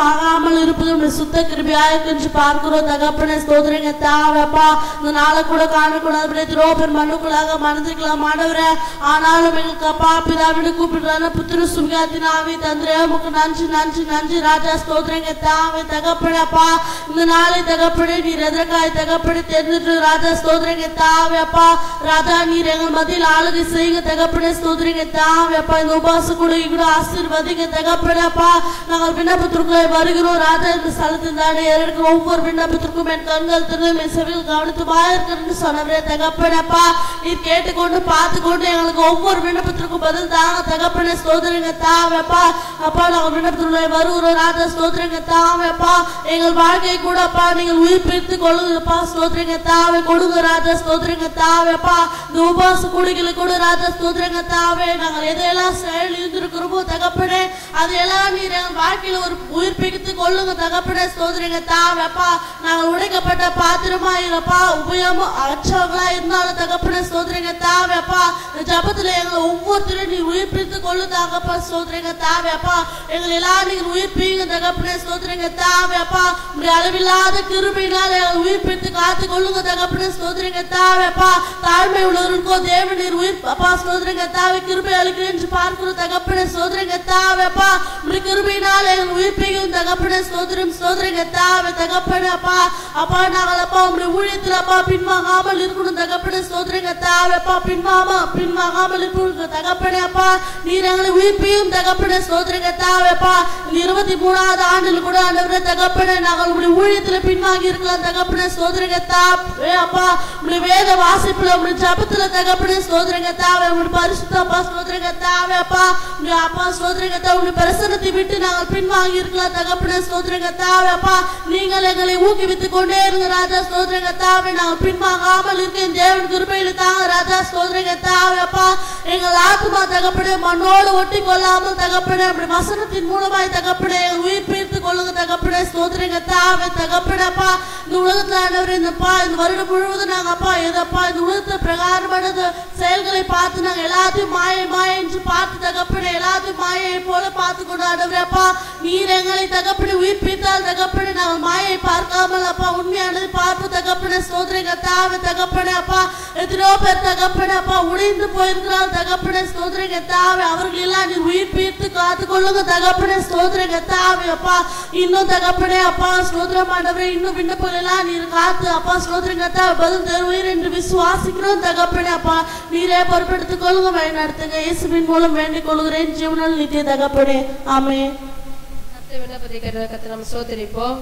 ஆகாமல் இருப்பது உடைய சுத்த கிருபியாக என்று பார்க்கிறோம் தகப்பனே ஸ்தோத்திரங்க தாவப்பா இந்த நாளை கூட காணக்கூடாது திரோபர் மனுக்குள்ளாக மனதிருக்கலாம் மாணவரே ஆனாலும் எங்களுக்கு அப்பா பிதாவிட கூப்பிடுறாங்க புத்திர சுகாத்தின் ஆவி தந்திரே உமக்கு நன்றி நன்றி நன்றி ராஜா ஸ்தோத்திரங்க தாவே தகப்பனப்பா இந்த நாளை தகப்பனே நீர் எதற்காய் தகப்பனே தெரிஞ்சிட்டு ராஜா ஸ்தோத்திரங்க தாவே அப்பா ராஜா நீர் எங்கள் மத்தியில் ஆளுகை செய்யுங்க தகப்பனே ஸ்தோத்திரங்க தாவே அப்பா இந்த உபாச கூட கூட ஆசீர்வதிங்க தகப்பனப்பா நாங்கள் விண்ணப்பத்திற்குள்ளே வருகிறோம் ராஜா இந்த ஸ்தலத்தில் தானே இருக்கிற ஒவ்வொரு விண்ணப்பத்திற்கும் என் கண்கள் திறனும் என் செவியில் கவனித்துமாக இருக்கிறேன்னு சொன்னவரே தகப்பனப்பா நீர் கேட்டுக்கொண்டு பார்த்து கொண்டு எங்களுக்கு ஒவ்வொரு விண்ணப்பத்திற்கும் பதில் தாங்க தகப்பனே ஸ்தோத்திரங்க தாவேப்பா அப்பா நாங்கள் விண்ணப்பத்திற்குள்ளே வருகிறோம் ராஜா ஸ்தோத்திரங்க தாவேப்பா எங்கள் வாழ்க்கை கூட அப்பா நீங்கள் உயிர்ப்பித்து கொள்ளுங்கப்பா ஸ்தோத்திரங்க தாவே கொடுங்க ராஜா ஸ்தோத்திரங்க தாவேப்பா இந்த உபாச குடிகளுக்கு கூட ராஜா ஸ்தோத்திரங்க தாவே நாங்கள் எதையெல்லாம் செயல் இருந்திருக்கிறோமோ தகப்பனே அதையெல்லாம் நீர் எங்கள் வாழ்க்கையில ஒரு உயிர்ப்பித்து கொள்ளுங்க தகப்பனே ஸ்தோத்திரங்க தாவேப்பா நாங்கள் உடைக்கப்பட்ட பாத்திரமா இருப்பா உபயோகம் அற்றவங்களா இருந்தாலும் தகப்பனே ஸ்தோத்திரங்க தாவேப்பா இந்த ஜபத்துல எங்களை ஒவ்வொருத்தரும் நீ உயிர்ப்பித்து கொள்ளு தகப்பா ஸ்தோத்திரங்க தாவேப்பா எங்களை எல்லாம் நீங்க உயிர்ப்பீங்க தகப்பனே ஸ்தோத்திரங்க தாவேப்பா உடைய அளவில்லாத கிருபையினால் எங்களை உயிர்ப்பித்து காத்து கொள்ளுங்க தகப்பனே ஸ்தோத்திரங்க தாவேப்பா தாழ்மை உள்ளவருக்கோ தேவன் நீர் உயிர் அப்பா ஸ்தோத்திரங்க தாவே கிருபை அளிக்கிறேன் என்று பார்க்கிறோம் தகப்பனே ஸ்தோத்திரங்க தாவேப்பா உடைய கிருபையினால் எங்களை உயிர்ப்பீங்க தகப்பனே ஸ்தோத்திரம் ஸ்தோத்திரங்க தாவே தகப்பனே அப்பா அப்பா நாங்கள் அப்பா உங்களுடைய ஊழியத்தில் அப்பா பின்வாங்காமல் இருக்கணும் தகப்பனே ஸ்தோத்திரங்க தாவேப்பா பின்வாம பின்வாங்காமல் இருக்கணும் தகப்பனே அப்பா நீர் எங்களை உயிர்ப்பியும் தகப்பனே ஸ்தோத்திரங்க தாவேப்பா இந்த இருபத்தி மூணாவது ஆண்டில் கூட ஆண்டவரே தகப்பனே நாங்கள் உங்களுடைய ஊழியத்தில் பின்வாங்கி இருக்கலாம் தகப்பனே ஸ்தோத்திரங்க தாவே அப்பா உங்களுடைய வேத வாசிப்புல உங்களுடைய ஜபத்துல தகப்பனே ஸ்தோத்திரங்க தாவே உங்களுடைய பரிசுத்த அப்பா ஸ்தோத்திரங்க தாவே அப்பா உங்களுடைய அப்பா ஸ்தோத்திரங்க தா உங்களுடைய பிரசனத்தை விட்டு நாங்கள் பின்வாங்கி இருக்கலாம் தகப்பனே ஸ்தோத்திரங்க தாவே அப்பா நீங்கள் எங்களை ஊக்குவித்துக் கொண்டே இருங்க ராஜா ஸ்தோத்திரங்க தாவே நாங்கள் பின்வாங்காமல் இருக்க தேவன் கிருபையில தாங்க ராஜா ஸ்தோத்திரங்க தாவே அப்பா எங்கள் ஆத்மா தகப்பனே மண்ணோடு ஒட்டி கொள்ளாமல் தகப்பனே அப்படி வசனத்தின் மூலமாய் தகப்பனே எங்கள் உயிர் பீர்த்து கொள்ளுங்க தகப்பனே ஸ்தோத்திரங்க தாவே தகப்பனப்பா இந்த உலகத்துல ஆண்டவர் இந்தப்பா இந்த வருடம் முழுவதும் நாங்க அப்பா எதப்பா இந்த உலகத்துல பிரகாரமானது செயல்களை பார்த்து நாங்க எல்லாத்தையும் மாய மாய என்று பார்த்து தகப்பனே எல்லாத்தையும் மாயை போல பார்த்து கொண்டு ஆண்டவரே அப்பா நீர் எங்களை தகப்பனே உயிர் பீத்தால் தகப்பனே நாங்கள் மாயை பார்க்காமல் அப்பா உண்மையானது பார்த்து தகப்பனே ஸ்தோத்திரங்க தாவே தகப்பனே அப்பா எத்தனையோ பேர் தகப்பனே அப்பா உடைந்து போயிருக்கிறார் தகப்பனே ஸ்தோத்திரங்க தாவே அவர்கள் எல்லாம் நீர் உயிர் பீர்த்து காத்து கொள்ளுங்க தகப்பனே ஸ்தோத்திரங்க தாவே அப்பா இன்னும் தகப்பனே அப்பா ஸ்தோத்திரம் ஆண்டவரே இன்னும் விண்ணப்பங்கள் எல்லாம் நீர் காத்து அப்பா ஸ்தோத்திரங்க தாவே பதில் தருவீர் என்று விசுவாசிக்கிறோம் தகப்பனே அப்பா நீரே பொறுப்பெடுத்துக் கொள்ளுங்க வழி நடத்துங்க இயேசுவின் மூலம் வேண்டிக் கொள்கிறேன் ஜீவனால் நித்திய தகப்பனே ஆமே கர்த்தர் விண்ணப்பத்தை கேட்ட கத்தை நம்ம சோதரிப்போம்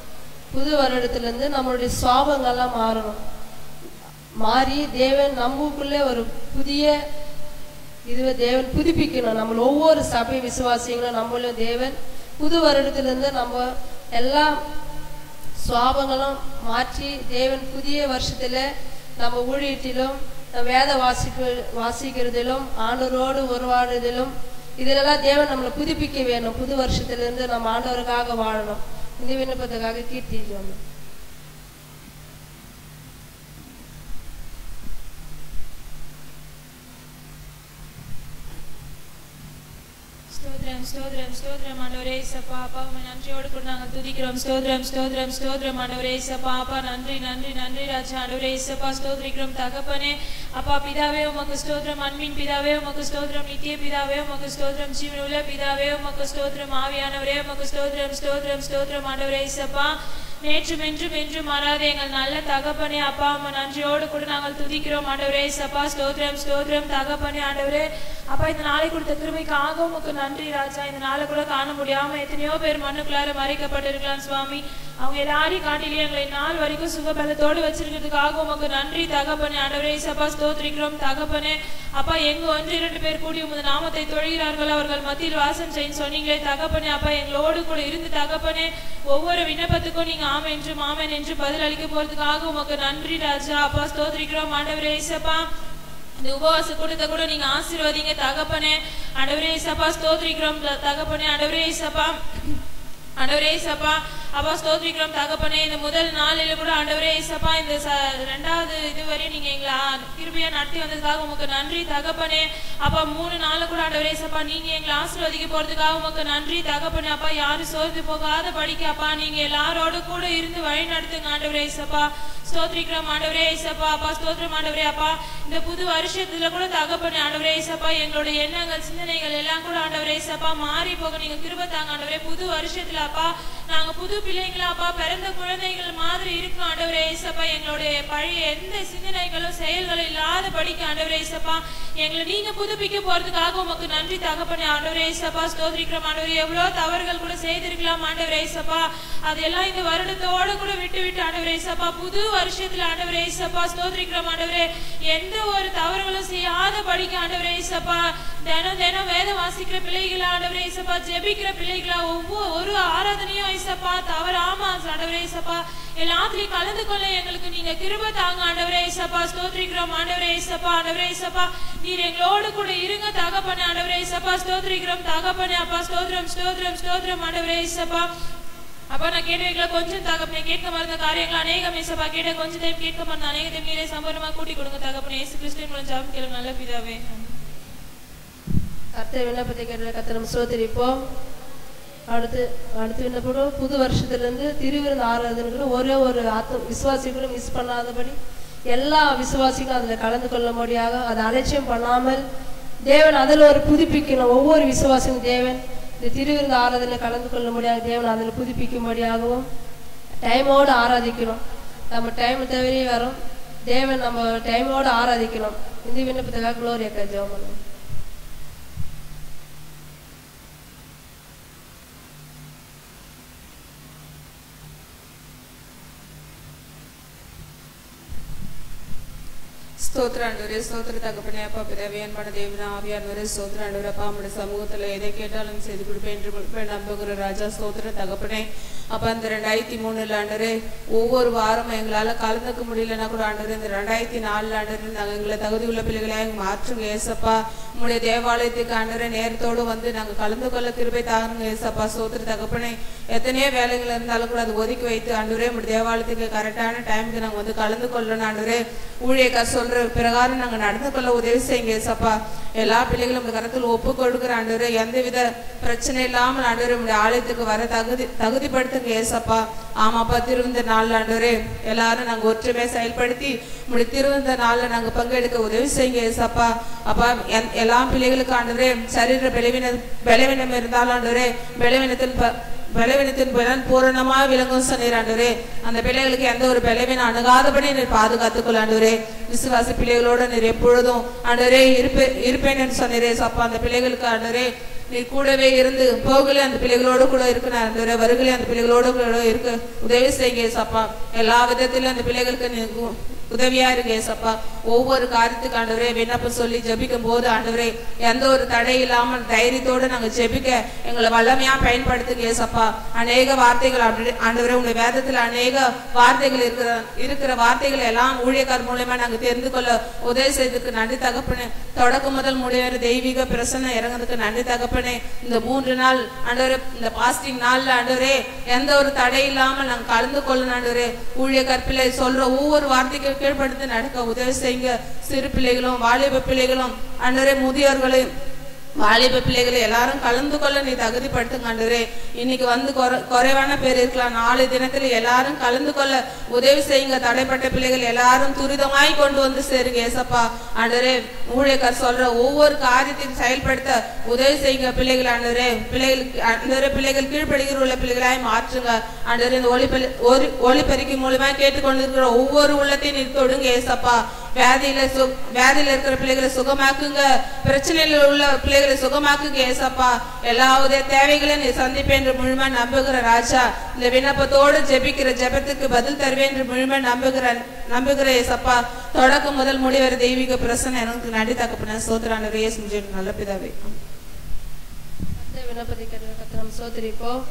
புது வருடத்திலிருந்து நம்மளுடைய சுவாபங்கள்லாம் மாறணும் மாறி தேவன் நம்முக்குள்ளே ஒரு புதிய இதுவே தேவன் புதுப்பிக்கணும் நம்ம ஒவ்வொரு சபை விசுவாசிகளும் நம்மளும் தேவன் புது வருடத்திலிருந்து நம்ம எல்லா சுவாபங்களும் மாற்றி தேவன் புதிய வருஷத்துல நம்ம ஊழியத்திலும் நம்ம வேத வாசிப்பு வாசிக்கிறதிலும் ஆண்டவரோடு உருவாடுறதிலும் இதிலெல்லாம் தேவன் நம்மளை புதுப்பிக்க வேணும் புது வருஷத்திலிருந்து நம்ம ஆண்டவருக்காக வாழணும் இந்த விண்ணப்பத்துக்காக கீர்த்தி ஜெபம். ஸ்தோத்திரம் ஸ்தோத்திரம் ஸ்தோத்திரம் ஆண்டவரே சப்பா அப்பா உம்மை நன்றியோடு கூட நாங்கள் துதிக்கிறோம் ஸ்தோத்திரம் ஸ்தோத்திரம் ஸ்தோத்திரம் ஆண்டவரே சப்பா அப்பா நன்றி நன்றி நன்றி ராஜா ஆண்டவரே சப்பா ஸ்தோத்திரிக்கிறோம் தகப்பனே அப்பா பிதாவே உமக்கு ஸ்தோத்திரம் அன்பின் பிதாவே உமக்கு ஸ்தோத்திரம் நித்திய பிதாவே உமக்கு ஸ்தோத்திரம் ஜீவனுள்ள பிதாவே உமக்கு ஸ்தோத்திரம் ஆவியானவரே உமக்கு ஸ்தோத்திரம் ஸ்தோத்திரம் ஸ்தோத்திரம் ஆண்டவரே சப்பா நேற்றும் என்றும் என்றும் மாறாத எங்கள் நல்ல தகப்பனே அப்பா அம்மா நன்றியோடு கூட நாங்கள் துதிக்கிறோம் ஆண்டவரே சப்பா ஸ்தோத்திரம் ஸ்தோத்திரம் தகப்பனே ஆண்டவரே அப்பா இந்த நாளை கொடுத்த கிருபைக்காக உமக்கு நன்றி ராஜா இந்த நாளை கூட காண முடியாம எத்தனையோ பேர் மண்ணுக்குள்ளார மறைக்கப்பட்டிருக்கலாம் சுவாமி அவங்க எல்லாரையும் காட்டிலே எங்களை நாள் வரைக்கும் சுகபலத்தோடு வச்சிருக்கிறதுக்காக உமக்கு நன்றி தகப்பனே ஆண்டவரே சப்பா ஸ்தோத்திரிக்கிறோம் தகப்பனே அப்பா எங்க ஒன்று இரண்டு பேர் கூடி உமது நாமத்தை தொழுகிறார்கள் அவர்கள் மத்தியில் வாசம் செய்யும் சொன்னீங்களே தகப்பனே அப்பா எங்களோடு கூட இருந்து தகப்பனே ஒவ்வொரு விண்ணப்பத்துக்கும் நீங்க ஆமென் என்று மாமன் என்று பதில் அளிக்க போறதுக்காக உமக்கு நன்றி ராஜா அப்பா ஸ்தோத்திரிக்கிறோம் ஆண்டவரே இசப்பா இந்த உபவாச கூட்டத்தை கூட நீங்க ஆசீர்வதிங்க தகப்பனே ஆண்டவரே இசப்பா ஸ்தோத்திரிக்கிறோம் த- தகப்பனே ஆண்டவரே இசப்பா ஆண்டவரே சப்பா அப்பா ஸ்தோத்திரிக்கிறோம் தகப்பனே இந்த முதல் நாளில கூட ஆண்டவரே ஏசப்பா இந்த ச- ரெண்டாவது இதுவரையும் நீங்க எங்களை ஆ- கிருபையா நடத்தி வந்ததுக்காக உமக்கு நன்றி தகப்பனே அப்பா மூணு நாள் கூட ஆண்டவரே ஏசப்பா நீங்க எங்களை ஆசீர்வதிக்க போறதுக்காக உமக்கு நன்றி தகப்பனே அப்பா யாரும் சோர்ந்து போகாத படிக்க அப்பா நீங்க எல்லாரோட கூட இருந்து வழி நடத்துங்க ஆண்டவரே ஏசப்பா ஸ்தோத்திரிக்கிறோம் ஆண்டவரே ஏசப்பா அப்பா ஸ்தோத்திரம் ஆண்டவரே அப்பா இந்த புது வருஷத்துல கூட தகப்பனே ஆண்டவரே ஏசப்பா எங்களுடைய எண்ணங்கள் சிந்தனைகள் எல்லாம் கூட ஆண்டவரே ஏசப்பா மாறி போக நீங்க கிருபை தாங்க ஆண்டவரே புது வருஷத்துல அப்பா நாங்க புது பிள்ளைங்களா அப்பா பிறந்த குழந்தைகள் மாதிரி இருக்கணும் ஆண்டவரே ஏசப்பா எங்களுடைய பழைய எந்த சிந்தனைகளும் செயல்களும் இல்லாத படிக்க ஆண்டவரே ஏசப்பா எங்களை நீங்க புதுப்பிக்க போறதுக்காக உமக்கு நன்றி தகப்பனே ஆண்டவரே ஏசப்பா ஸ்தோத்திரிக்கிறோம் ஆண்டவரே எவ்வளவு தவறுகள் கூட செய்திருக்கலாம் ஆண்டவரே ஏசப்பா அதெல்லாம் இந்த வருடத்தோட கூட விட்டு விட்டு ஆண்டவரே ஏசப்பா புது வருஷத்துல ஆண்டவரே ஏசப்பா ஸ்தோத்திரிக்கிறோம் ஆண்டவரே எந்த ஒரு தவறுகளும் செய்யாத படிக்க ஆண்டவரே ஏசப்பா தினம் தினம் வேதம் வாசிக்கிற பிள்ளைகளா ஆண்டவரே ஏசப்பா ஜெபிக்கிற பிள்ளைகளா ஒவ்வொரு ஒரு ஆராதனையும் ஏசப்பா தவறாம ஆண்டவரே ஏசப்பா எல்லாத்துலயும் கலந்து கொள்ள எங்களுக்கு நீங்க கிருபை தாங்க ஆண்டவரே ஏசப்பா ஸ்தோத்திரிக்கிறோம் ஆண்டவரே ஏசப்பா ஆண்டவரே ஏசப்பா நீர் எங்களோடு கூட இருங்க தகப்பனே ஆண்டவரே ஏசப்பா ஸ்தோத்திரிக்கிறோம் தகப்பனே அப்பா ஸ்தோத்திரம் ஸ்தோத்திரம் ஸ்தோத்திரம் ஆண்டவரே ஏசப்பா அப்பா நான் கேட்டவைகளை கொஞ்சம் தகப்பனே கேட்க மறந்த காரியங்கள் அநேகம் ஏசப்பா கேட்ட கொஞ்சம் டைம் கேட்க மறந்த அநேகத்தையும் நீரே சம்பரமா கூட்டி கொடுங்க தகப்பனே இயேசு கிறிஸ்துவின் மூலம் ஜெபம் கேளுங்க நல்ல பிதாவே கர்த்தர் விண்ணப்பத்தை கேட்ட கத்திரம் சோதரிப்போம் அடுத்து அடுத்து விண்ணப்படும் புது வருஷத்துலேருந்து திருவிருந்து ஆராதனைக்கு ஒரே ஒரு ஆத்த விசுவாசிகளும் மிஸ் பண்ணாதபடி எல்லா விசுவாசிகளும் அதில் கலந்து கொள்ளும்படியாக அதை அலட்சியம் பண்ணாமல் தேவன் அதில் ஒரு புதுப்பிக்கணும் ஒவ்வொரு விசுவாசியும் தேவன் இந்த திருவிருந்து ஆராதனை கலந்து கொள்ளும்படியாக தேவன் அதில் புதுப்பிக்கும்படியாகவும் டைமோடு ஆராதிக்கணும் நம்ம டைம் தவறி வரோம் தேவன் நம்ம டைமோடு ஆராதிக்கணும் இந்த விண்ணப்பத்துக்காக குளோரியக்கா ஜெபம் பண்ணுவோம் ஸ்தோத்திர ஆண்டவரே ஸ்தோத்திர தகப்பனே அப்பா பிதாவே அன்பான தேவனா ஆவியானவரே ஸ்தோத்திர ஆண்டவரே அப்பா உம்முடைய சமூகத்துல எதை கேட்டாலும் செய்து கொடுப்பேன் என்று கொடுப்பேன் நம்புகிற ராஜா ஸ்தோத்திர தகப்பனே அப்ப இந்த ரெண்டாயிரத்தி மூணுல ஆண்டவரே ஒவ்வொரு வாரமும் எங்களால கலந்துக்க முடியலன்னா கூட ஆண்டவரே இந்த ரெண்டாயிரத்தி நாலுல ஆண்டவரே நாங்க எங்களை தகுதி உள்ள பிள்ளைகளை மாற்றுங்க ஏசப்பா உம்முடைய தேவாலயத்துக்கு ஆண்டவரே நேரத்தோடு வந்து நாங்க கலந்து கொள்ள கிருபை தாருங்க ஏசப்பா ஸ்தோத்திர தகப்பனே எத்தனையோ வேலைகள் இருந்தாலும் கூட அது ஒதுக்கி வைத்து ஆண்டவரே உம்முடைய தேவாலயத்துக்கு கரெக்டான டைமுக்கு நாங்க வந்து கலந்து கொள்ளணும் ஆண்டவரே ஊழியக்கார் சொல்ற பிரகாரம் நாங்க நடந்து கொள்ள உதவி செய்யுங்க ஏசப்பா எல்லா பிள்ளைகளும் உங்க கரத்தில் ஒப்பு கொடுக்குற ஆண்டவரே எந்தவித பிரச்சனை இல்லாமல் ஆண்டவரே உங்களுடைய ஆலயத்துக்கு வர தகுதி தகுதிப்படுத்துங்க ஏசப்பா ஆமாப்பா திருவிந்த நாள்ல ஆண்டவரே எல்லாரும் நாங்க ஒற்றுமையை செயல்படுத்தி உங்களுடைய திருவிந்த நாள்ல நாங்க பங்கெடுக்க உதவி செய்யுங்க ஏசப்பா அப்பா என்- எல்லா பிள்ளைகளுக்கும் ஆண்டவரே சரீர பலவீன பலவீனம் இருந்தாலும் ஆண்டவரே பலவீனத்தின் ப- பலவீனத்தின் பலன் பூரணமா விளங்கும் சொன்னீர் ஆண்டவரே அந்த பிள்ளைகளுக்கு எந்த ஒரு பலவீனம் அணுகாதபடி நீர் பாதுகாத்துக்கொள்ள ஆண்டவரே விசுவாசி பிள்ளைகளோட நீர் எப்பொழுதும் ஆண்டவரே இருப்பே இருப்பேன் என்று சொன்னீரே அப்பா அந்த பிள்ளைகளுக்கு ஆண்டவரே நீ கூடவே இருந்து போகலே அந்த பிள்ளைகளோடு கூட இருக்கணும் ஆண்டவரே வருகளே அந்த பிள்ளைகளோடு கூட இருக்க உதவி செய்யுங்க ஏசப்பா எல்லா விதத்திலும் அந்த பிள்ளைகளுக்கு நீ உ- உதவியா இருக்கு ஏசப்பா ஒவ்வொரு காரியத்துக்கு ஆண்டவரே விண்ணப்பம் சொல்லி ஜெபிக்கும் போது ஆண்டவரே எந்த ஒரு தடை இல்லாமல் தைரியத்தோடு நாங்க ஜெபிக்க எங்களை வல்லமையா பயன்படுத்துங்க ஏசப்பா அநேக வார்த்தைகள் அப்படி ஆண்டவரே உங்களுடைய வேதத்துல அநேக வார்த்தைகள் இருக்கிற இருக்கிற வார்த்தைகளை எல்லாம் ஊழியக்கார் மூலமா நாங்க தெரிந்து கொள்ள உதவி செய்ததுக்கு நன்றி தகப்பனே தொடக்கம் முதல் முடிவரை தெய்வீக பிரசன்னம் இறங்குறதுக்கு நன்றி தகப்பனே இந்த மூன்று நாள் ஆண்டவரே இந்த பாஸ்டிங் நாள்ல ஆண்டவரே எந்த ஒரு தடை இல்லாமல் நாங்க கலந்து கொள்ளணும் ஆண்டவரே ஊழியக்கார் பிள்ளை சொல்ற ஒவ்வொரு வார்த்தைக்கும் கீழ்ப்படுத்தி நடக்க உதவி செய்யுங்க சிறு பிள்ளைகளும் வாலிப பிள்ளைகளும் ஆண்டவரே முதியோர்களையும் வாலிப பிள்ளைகளை எல்லாரும் கலந்து கொள்ள நீ தகுதிப்படுத்துங்க ஆண்டவரே இன்னைக்கு வந்து குறை- குறைவான பேர் இருக்கலாம் நாலு தினத்துல எல்லாரும் கலந்து கொள்ள உதவி செய்யுங்க தடைப்பட்ட பிள்ளைகள் எல்லாரும் துரிதமாய் கொண்டு வந்து சேருங்க ஏசப்பா ஆண்டவரே ஊழியக்கார் சொல்ற ஒவ்வொரு காரியத்தையும் செயல்படுத்த உதவி செய்யுங்க பிள்ளைகள் ஆண்டவரே பிள்ளைகளுக்கு ஆண்டவரே பிள்ளைகள் கீழ்ப்படுகிற உள்ள பிள்ளைகளாய் மாற்றுங்க ஆண்டவரே இந்த ஒளிப்பெரு ஒளி ஒளிப்பெருக்கி மூலமா கேட்டுக்கொண்டிருக்கிற ஒவ்வொரு உள்ளத்தையும் நீ தொடுங்க ஏசப்பா வியாதியில சு வியாதியில இருக்கிற பிள்ளைகளை சுகமாக்குங்க பிரச்சனையில உள்ள பிள்ளைகளை சுகமாக்குங்க ஏசப்பா எல்லாவுடைய தேவைகளையும் நீ சந்திப்பேன் என்று முழுமை நம்புகிற ராஜா இந்த விண்ணப்பத்தோடு ஜெபிக்கிற ஜெபத்துக்கு பதில் தருவேன் என்று முழுமை நம்புகிற நம்புகிற ஏசப்பா தொடக்கம் முதல் முடிவரை தெய்வீக பிரசனை எனக்கு நடி தகப்பன சோதரான ரேஸ் முஜின் நல்ல பிதாவே கர்த்தர் விண்ணப்பத்தை கேட்ட கர்த்தர் நம்ம சோதரிப்போம்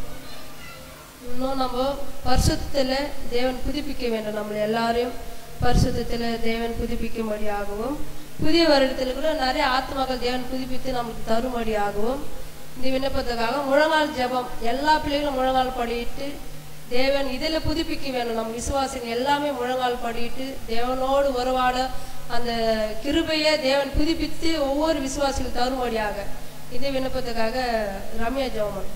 இன்னும் நம்ம பரிசுத்தத்துல தேவன் புதுப்பிக்க வேண்டும் நம்மளை எல்லாரையும் பரிசுத்தத்துல தேவன் புதுப்பிக்கும்படியாகவும் புதிய வருடத்தில் கூட நிறைய ஆத்மாக்கள் தேவன் புதுப்பித்து நமக்கு தரும்படியாகவும் இந்த விண்ணப்பத்துக்காக முழங்கால் ஜெபம் எல்லா பிள்ளைகளும் முழங்கால் படிட்டு தேவன் இதில் புதுப்பிக்க வேணும் நம்ம விசுவாசிகள் எல்லாமே முழங்கால் படிட்டு தேவனோடு உறவாட அந்த கிருபையை தேவன் புதுப்பித்து ஒவ்வொரு விசுவாசிகள் தரும்படியாக இந்த விண்ணப்பத்துக்காக ரம்யா ஜெவமன்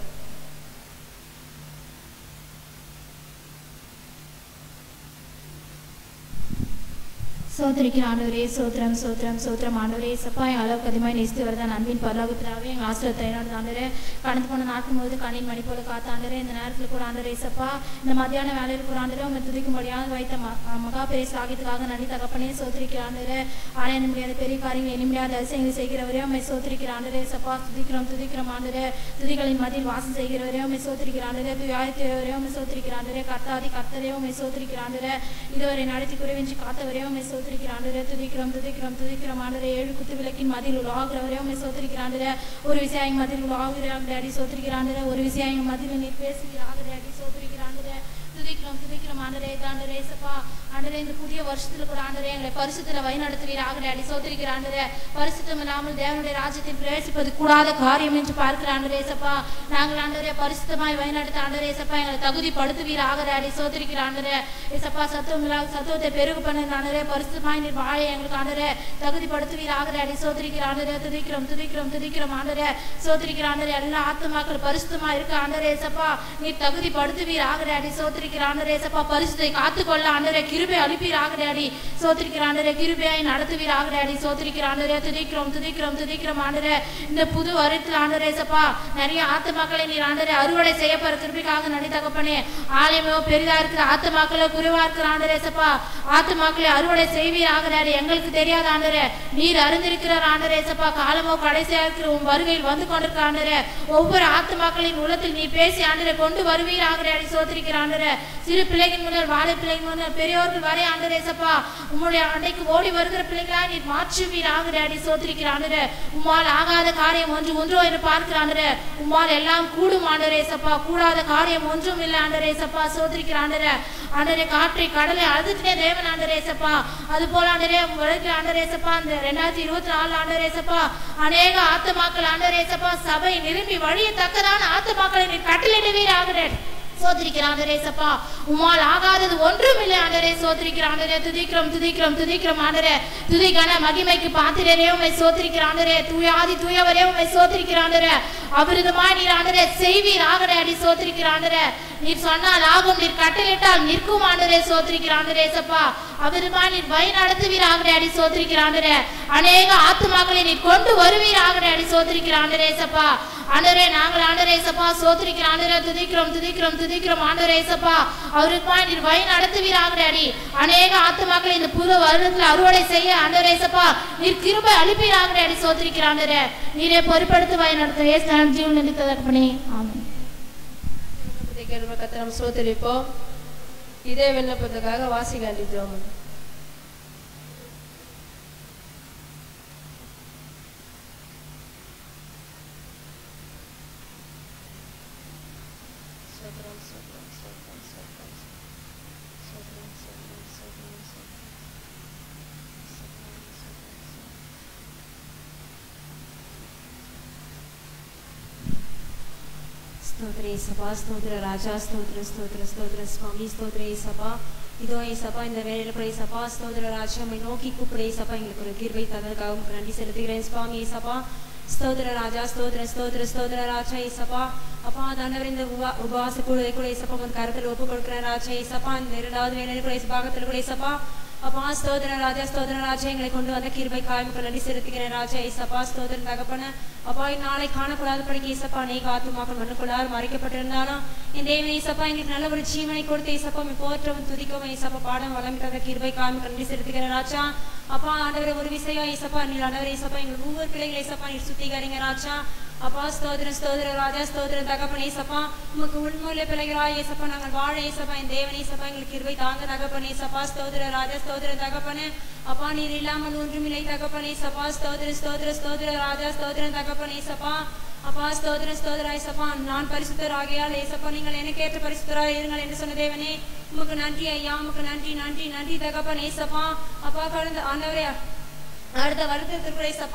சோதரிக்கிற ஆண்டவரே சோத்திரம் சோத்திரம் சோத்திரம் ஆண்டவரே சப்பா என் அளவுக்கு அதிகமாக நேசித்து வரதான் அன்பின் பரலோகத்திலாவே எங்கள் ஆசிரியத்தை என்னோட ஆண்டரே கடந்து போன நாட்கள் போது கண்ணின் மணி போல காத்த ஆண்டரே இந்த நேரத்தில் கூட ஆண்டரே சப்பா இந்த மத்தியான வேலையில் கூட ஆண்டரே உங்க துதிக்கும்படியாக வைத்த ம- மகா பெரிய சாகியத்துக்காக நன்றி தகப்பனே சோத்திரிக்கிற ஆண்டரே ஆலய முடியாத பெரிய காரியங்கள் எண்ணி முடியாத அதிசயங்களை செய்கிறவரே உண்மை சோத்திரிக்கிற ஆண்டரே சப்பா துதிக்கிறோம் துதிக்கிறோம் ஆண்டரே துதிகளின் மத்தியில் வாசம் செய்கிறவரே உண்மை சோத்திரிக்கிற ஆண்டரே துயாயத்தேவரே உண்மை சோத்திரிக்கிற ஆண்டரே கர்த்தாதி கர்த்தரே உண்மை சோத்திரிக்கிற ஆண்டரே இதுவரை நடத்தி குறைவின்றி காத்தவரே உண்மை சோத்திரிக்கிற ஆண்டரே துதிக்கிறோம் துதிக்கிறோம் துதிக்கிறோம் ஆண்டரே ஏழு குத்து விளக்கின் மதியில் உலாகிறவரே உண்மை சோத்திரிக்கிற ஆண்டரே ஒரு விஷயம் மதியில் உலாகிறாங்க அடி சோத்திரிக்கிற ஆண்டரே ஒரு விஷயம் மதியில் நீர் பேசுகிறாங்க அடி சோத்திரிக்கிற ஆண்டரே துதிக்கிறோம் துதிக்கிறோம் ஆண்டரே ஆண்டரே சப்பா ஆண்டரே இந்த புதிய வருஷத்துல கூட ஆண்டரே எங்களை பரிசுத்துல வழி நடத்துவீராக அடி சோத்திரிக்கிற ஆண்டரே பரிசுத்தம் இல்லாமல் தேவனுடைய ராஜ்யத்தில் பிரவேசிப்பது கூடாத காரியம் என்று பார்க்கிற ஆண்டரே சப்பா நாங்கள் ஆண்டரே பரிசுத்தமாய் வழி நடத்த ஆண்டரே சப்பா எங்களை தகுதிப்படுத்துவீராக அடி சோத்திரிக்கிற ஆண்டரே சப்பா சத்துவம் இல்லாத சத்துவத்தை பெருகு பண்ண ஆண்டரே பரிசுத்தமாய் நீர் வாழ எங்களுக்கு ஆண்டரே தகுதிப்படுத்துவீராக அடி சோத்திரிக்கிற ஆண்டரே துதிக்கிறோம் துதிக்கிறோம் துதிக்கிறோம் ஆண்டரே சோத்திரிக்கிற ஆண்டரே எல்லா ஆத்துமாக்கள் பரிசுத்தமா இருக்க ஆண்டரே சப்பா நீர் தகுதிப்படுத்துவீராக அடி சோத்திரிக்கிற ஆண்டரே சப்பா பரிசுத்தை காத்துக்கொள்ள ஆண்டரே கிருபை அளிப்பீராக அடி சோத்திரிக்கிற ஆண்டரே கிருபையாய் நடத்துவீராக அடி சோத்திரிக்கிற ஆண்டரே துதிக்கிறோம் துதிக்கிறோம் துதிக்கிறோம் ஆண்டரே இந்த புது வருடத்தில் ஆண்டரே சப்பா நிறைய ஆத்துமாக்களை நீர் ஆண்டரே அறுவடை செய்யப்படுற கிருபிக்காக நடி தகப்பனே ஆலயமோ பெரிதா இருக்கிற ஆத்துமாக்களோ குறைவா இருக்கிற ஆண்டரே சப்பா ஆத்துமாக்களை அறுவடை செய்வீராக அடி எங்களுக்கு தெரியாத ஆண்டரே நீர் அறிந்திருக்கிறார் ஆண்டரே சப்பா காலமோ கடைசியா இருக்கிற உன் வருகையில் வந்து கொண்டிருக்க ஆண்டரே ஒவ்வொரு ஆத்துமாக்களின் உள்ளத்தில் நீ பேசி ஆண்டரே கொண்டு வருவீராக அடி சோத்திரிக்கிற ஆண்டரே சிறு பிள்ளைகள் முதல் வாழை பிள்ளைகள் முதல் பெரியோர்கள் வரை ஆண்டரே சப்பா உம்முடைய அண்டைக்கு ஓடி வருகிற பிள்ளைகளா நீர் மாற்றுவீராக அடி சோத்திரிக்கிற ஆண்டரே உம்மால் ஆகாத காரியம் ஒன்று ஒன்றோ என்று பார்க்கிற ஆண்டரே உம்மால் எல்லாம் கூடும் ஆண்டரே சப்பா கூடாத காரியம் ஒன்றும் இல்லை ஆண்டரே சப்பா சோத்திரிக்கிற ஆண்டரே ஆண்டரே காற்றை கடலை அழுதுட்டே தேவன் ஆண்டரே சப்பா அது போல ஆண்டரே வருகிற ஆண்டரே சப்பா அந்த ரெண்டாயிரத்தி இருபத்தி நாலு ஆண்டரே சப்பா அநேக ஆத்துமாக்கள் ஆண்டரே சப்பா சபை நிரம்பி வழியத்தக்கதான ஆத்துமாக்களை நீர் கட்டளிடுவீர் ஆகிறேன் சோதரிக்கிற ஆண்டரே சப்பா உம்மால் ஆகாதது ஒன்றும் இல்லை ஆண்டரே சோதரிக்கிற ஆண்டரே துதிக்கிறோம் துதிக்கிறோம் துதிக்கிறோம் ஆண்டரே துதிக்கன மகிமைக்கு பாத்திரரே உம்மை சோதரிக்கிற ஆண்டரே தூயாதி தூயவரே உம்மை சோதரிக்கிற ஆண்டரே அபிருதமாய் நீர் ஆண்டரே செய்வீர் ஆகடே அடி சோதரிக்கிற ஆண்டரே நீர் சொன்னால் ஆகும் நீர் கட்டளிட்டால் நிற்கும் ஆண்டரே சோதரிக்கிற ஆண்டரே சப்பா அபிருதமாய் நீர் வழி நடத்துவீர் ஆகடே அடி சோதரிக்கிற ஆண்டரே அநேக ஆத்துமாக்களை நீர் கொண்டு வருவீர் ஆகடே அடி சோதரிக்கிற ஆண்டரே சப்பா ஆண்டரே நாங்கள் ஆண்டரே சப்பா சோதரிக்கிற ஆண்டரே துதிக்கிறோம் துதிக்கிறோம் துதிக்கிறோம் ஆண்டரே சப்பா அவருக்கு நீர் வழி நடத்துவீராக அடி அநேக ஆத்துமாக்களை இந்த புது வருடத்தில் அறுவடை செய்ய ஆண்டரே சப்பா நீர் கிருபை அளிப்பீராக அடி சோதரிக்கிற ஆண்டரே நீரே பொறுப்படுத்து வழி நடத்த ஏசு ஜீவன் நினைத்ததற்கப்பனே ஆமென் கேள்வி கத்திரம் சோதரிப்போம் இதே விண்ணப்பத்துக்காக வாசிகாண்டி ஜோமன் స్తోత్ర ఏసపా స్తోత్ర రాజా స్తోత్ర స్తోత్ర స్తోత్ర స్వామి స్తోత్ర ஏசப்பா இதோ ஏசப்பா இந்த வேலையில் கூட ஏசப்பா ஸ்தோத்திர ராஜாமை நோக்கி கூப்பிட ஏசப்பா எங்களுக்கு ஒரு தீர்வை தந்ததுக்காக உங்களுக்கு நன்றி செலுத்துகிறேன் சுவாமி ஏசப்பா ஸ்தோத்திர ராஜா ஸ்தோத்திர ஸ்தோத்திர ஸ்தோத்திர ராஜா ஏசப்பா அப்பா தாண்டவர் இந்த உபா உபவாச கூட கூட ஏசப்பா உங்க கருத்தில் ஒப்பு கொடுக்குறேன் ராஜா ஏசப்பா இந்த இரண்டாவது வேலையில் கூட பாகத்தில் கூட ஏசப்பா அப்பா ஸ்தோத்திர ராஜா ஸ்தோத்திர ராஜா எங்களை கொண்டு வந்த கிருபை காயமுக்கு நன்றி செலுத்துகிறேன் ராஜா ஏசப்பா ஸ்தோத்திரம் தகப்பன அப்பா நாளை காணக்கூடாத படிக்க ஏசப்பா அநேக ஆத்துமாக்கள் மண்ணுக்குள்ளார் மறைக்கப்பட்டிருந்தாலும் என் தேவன் ஏசப்பா எங்களுக்கு நல்ல ஒரு ஜீவனை கொடுத்து ஏசப்பா உம்மை போற்றவும் துதிக்கவும் ஏசப்பா பாடம் வளம் தந்த கிருபை காயமுக்கு நன்றி செலுத்துகிறேன் ராஜா அப்பா ஆண்டவரே ஒரு விஷயம் ஏசப்பா நீர் ஆண்டவர் ஏசப்பா எங்கள் ஒவ்வொரு பிள்ளைகள் ஏசப்பா நீர் சுத்திகாரிங்க ராஜா அப்பா ஸ்தோத்திரம் ஸ்தோத்திரம் ராஜா ஸ்தோத்திரம் தகப்பன் ஏசப்பா உமக்கு உண்மையில பிள்ளைகளா ஏசப்பா நாங்கள் வாழ ஏசப்பா என் தேவன் ஏசப்பா எங்களுக்கு கிருபை தாங்க தகப்பன் ஏசப்பா ஸ்தோத்திர ராஜா ஸ்தோத்திர தகப்பனே அப்பா நீர் இல்லாமல் ஒன்றுமில்லை தகப்பன் ஏசப்பா ஸ்தோத்திர ஸ்தோத்திர ஸ்தோத்திர ராஜா ஸ்தோத்திரம் தகப்பன் ஏசப்பா அப்பா ஸ்தோத்திர ஸ்தோத்திர ஏசப்பா நான் பரிசுத்தர் ஆகையால் ஏசப்பா நீங்கள் எனக்கு ஏற்ற பரிசுத்தராக இருங்கள் என்று சொன்ன தேவனே உமக்கு நன்றி ஐயா உமக்கு நன்றி நன்றி நன்றி தகப்பன் ஏசப்பா அப்பா கடந்த ஆண்டவரே அடுத்த வருடத்திற்கு ஏசப்பா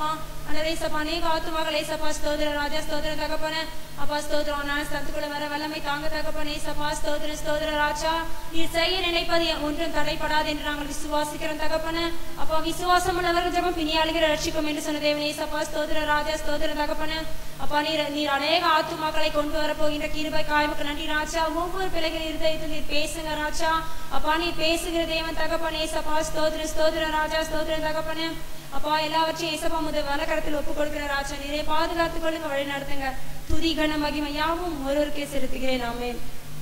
ஆண்டவரே ஏசப்பா அநேக ஆத்துமாக்கள் ஏசப்பா ஸ்தோத்திரம் ராஜா ஸ்தோத்திரம் தகப்பனே அப்பா ஸ்தோத்திரம் உன்னால ஸ்தலத்துக்குள்ள வர வல்லமை தாங்க தகப்பனே ஏசப்பா ஸ்தோத்திரம் ஸ்தோத்திரம் ராஜா நீ செய்ய நினைப்பது ஒன்றும் தடைப்படாது என்று நாங்கள் விசுவாசிக்கிறோம் தகப்பனே அப்பா விசுவாசம் உள்ளவர்கள் ஜெபம் பிணியாளிகிற ரட்சிக்கும் என்று சொன்ன தேவனே ஏசப்பா ஸ்தோத்திரம் ராஜா ஸ்தோத்திரம் தகப்பனே அப்பா நீர் நீர் அநேக ஆத்துமாக்களை கொண்டு வர போகின்ற கிருபை காய்முக்கு நன்றி ராஜா ஒவ்வொரு பிள்ளைகள் இருதயத்தில் நீர் பேசுங்க ராஜா அப்பா நீ பேசுகிற தேவன் தகப்பனே ஏசப்பா ஸ்தோத்திரம் ஸ்தோத்திரம் ராஜா ஸ்தோத்திரம் தகப்பனே அப்பா எல்லாவற்றையும் ஏசப்பா முதல் வலக்கரத்தில் ஒப்பு கொடுக்கிற ராஜா நீரே பாதுகாத்துக் கொள்ளுங்க வழி நடத்துங்க துதி கன மகிமை யாவும் ஒருவருக்கே செலுத்துகிறேன் ஆமென்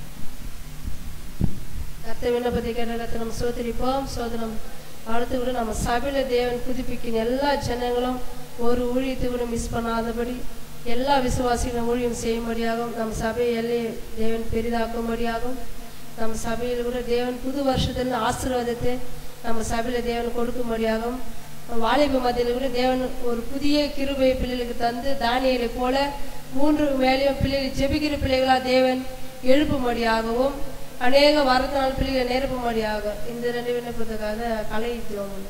கர்த்த விண்ணப்பத்தை கேட்ட நம்ம சோதரிப்போம் சோதனம் அடுத்து கூட நம்ம சபையில தேவன் புதுப்பிக்கிற எல்லா ஜனங்களும் ஒரு ஊழியத்தை கூட மிஸ் பண்ணாதபடி எல்லா விசுவாசிகளும் ஊழியம் செய்யும்படியாகவும் நம்ம சபையை எல்லையை தேவன் பெரிதாக்கும்படியாகவும் நம்ம சபையில் கூட தேவன் புது வருஷத்தில் ஆசீர்வாதத்தை நம்ம சபையில தேவன் கொடுக்கும்படியாகவும் வாலிப மத்தியில் கூட தேவன் ஒரு புதிய கிருபை பிள்ளைகளுக்கு தந்து தானியலை போல மூன்று மேலேயும் பிள்ளைகள் ஜெபிக்கிற பிள்ளைகளா தேவன் எழுப்பும்படியாகவும் அநேக வரத்தினால் பிள்ளைகளை நிரப்பும்படியாக இந்த ரெண்டு விண்ணப்பத்துக்காக கலை ஜோம்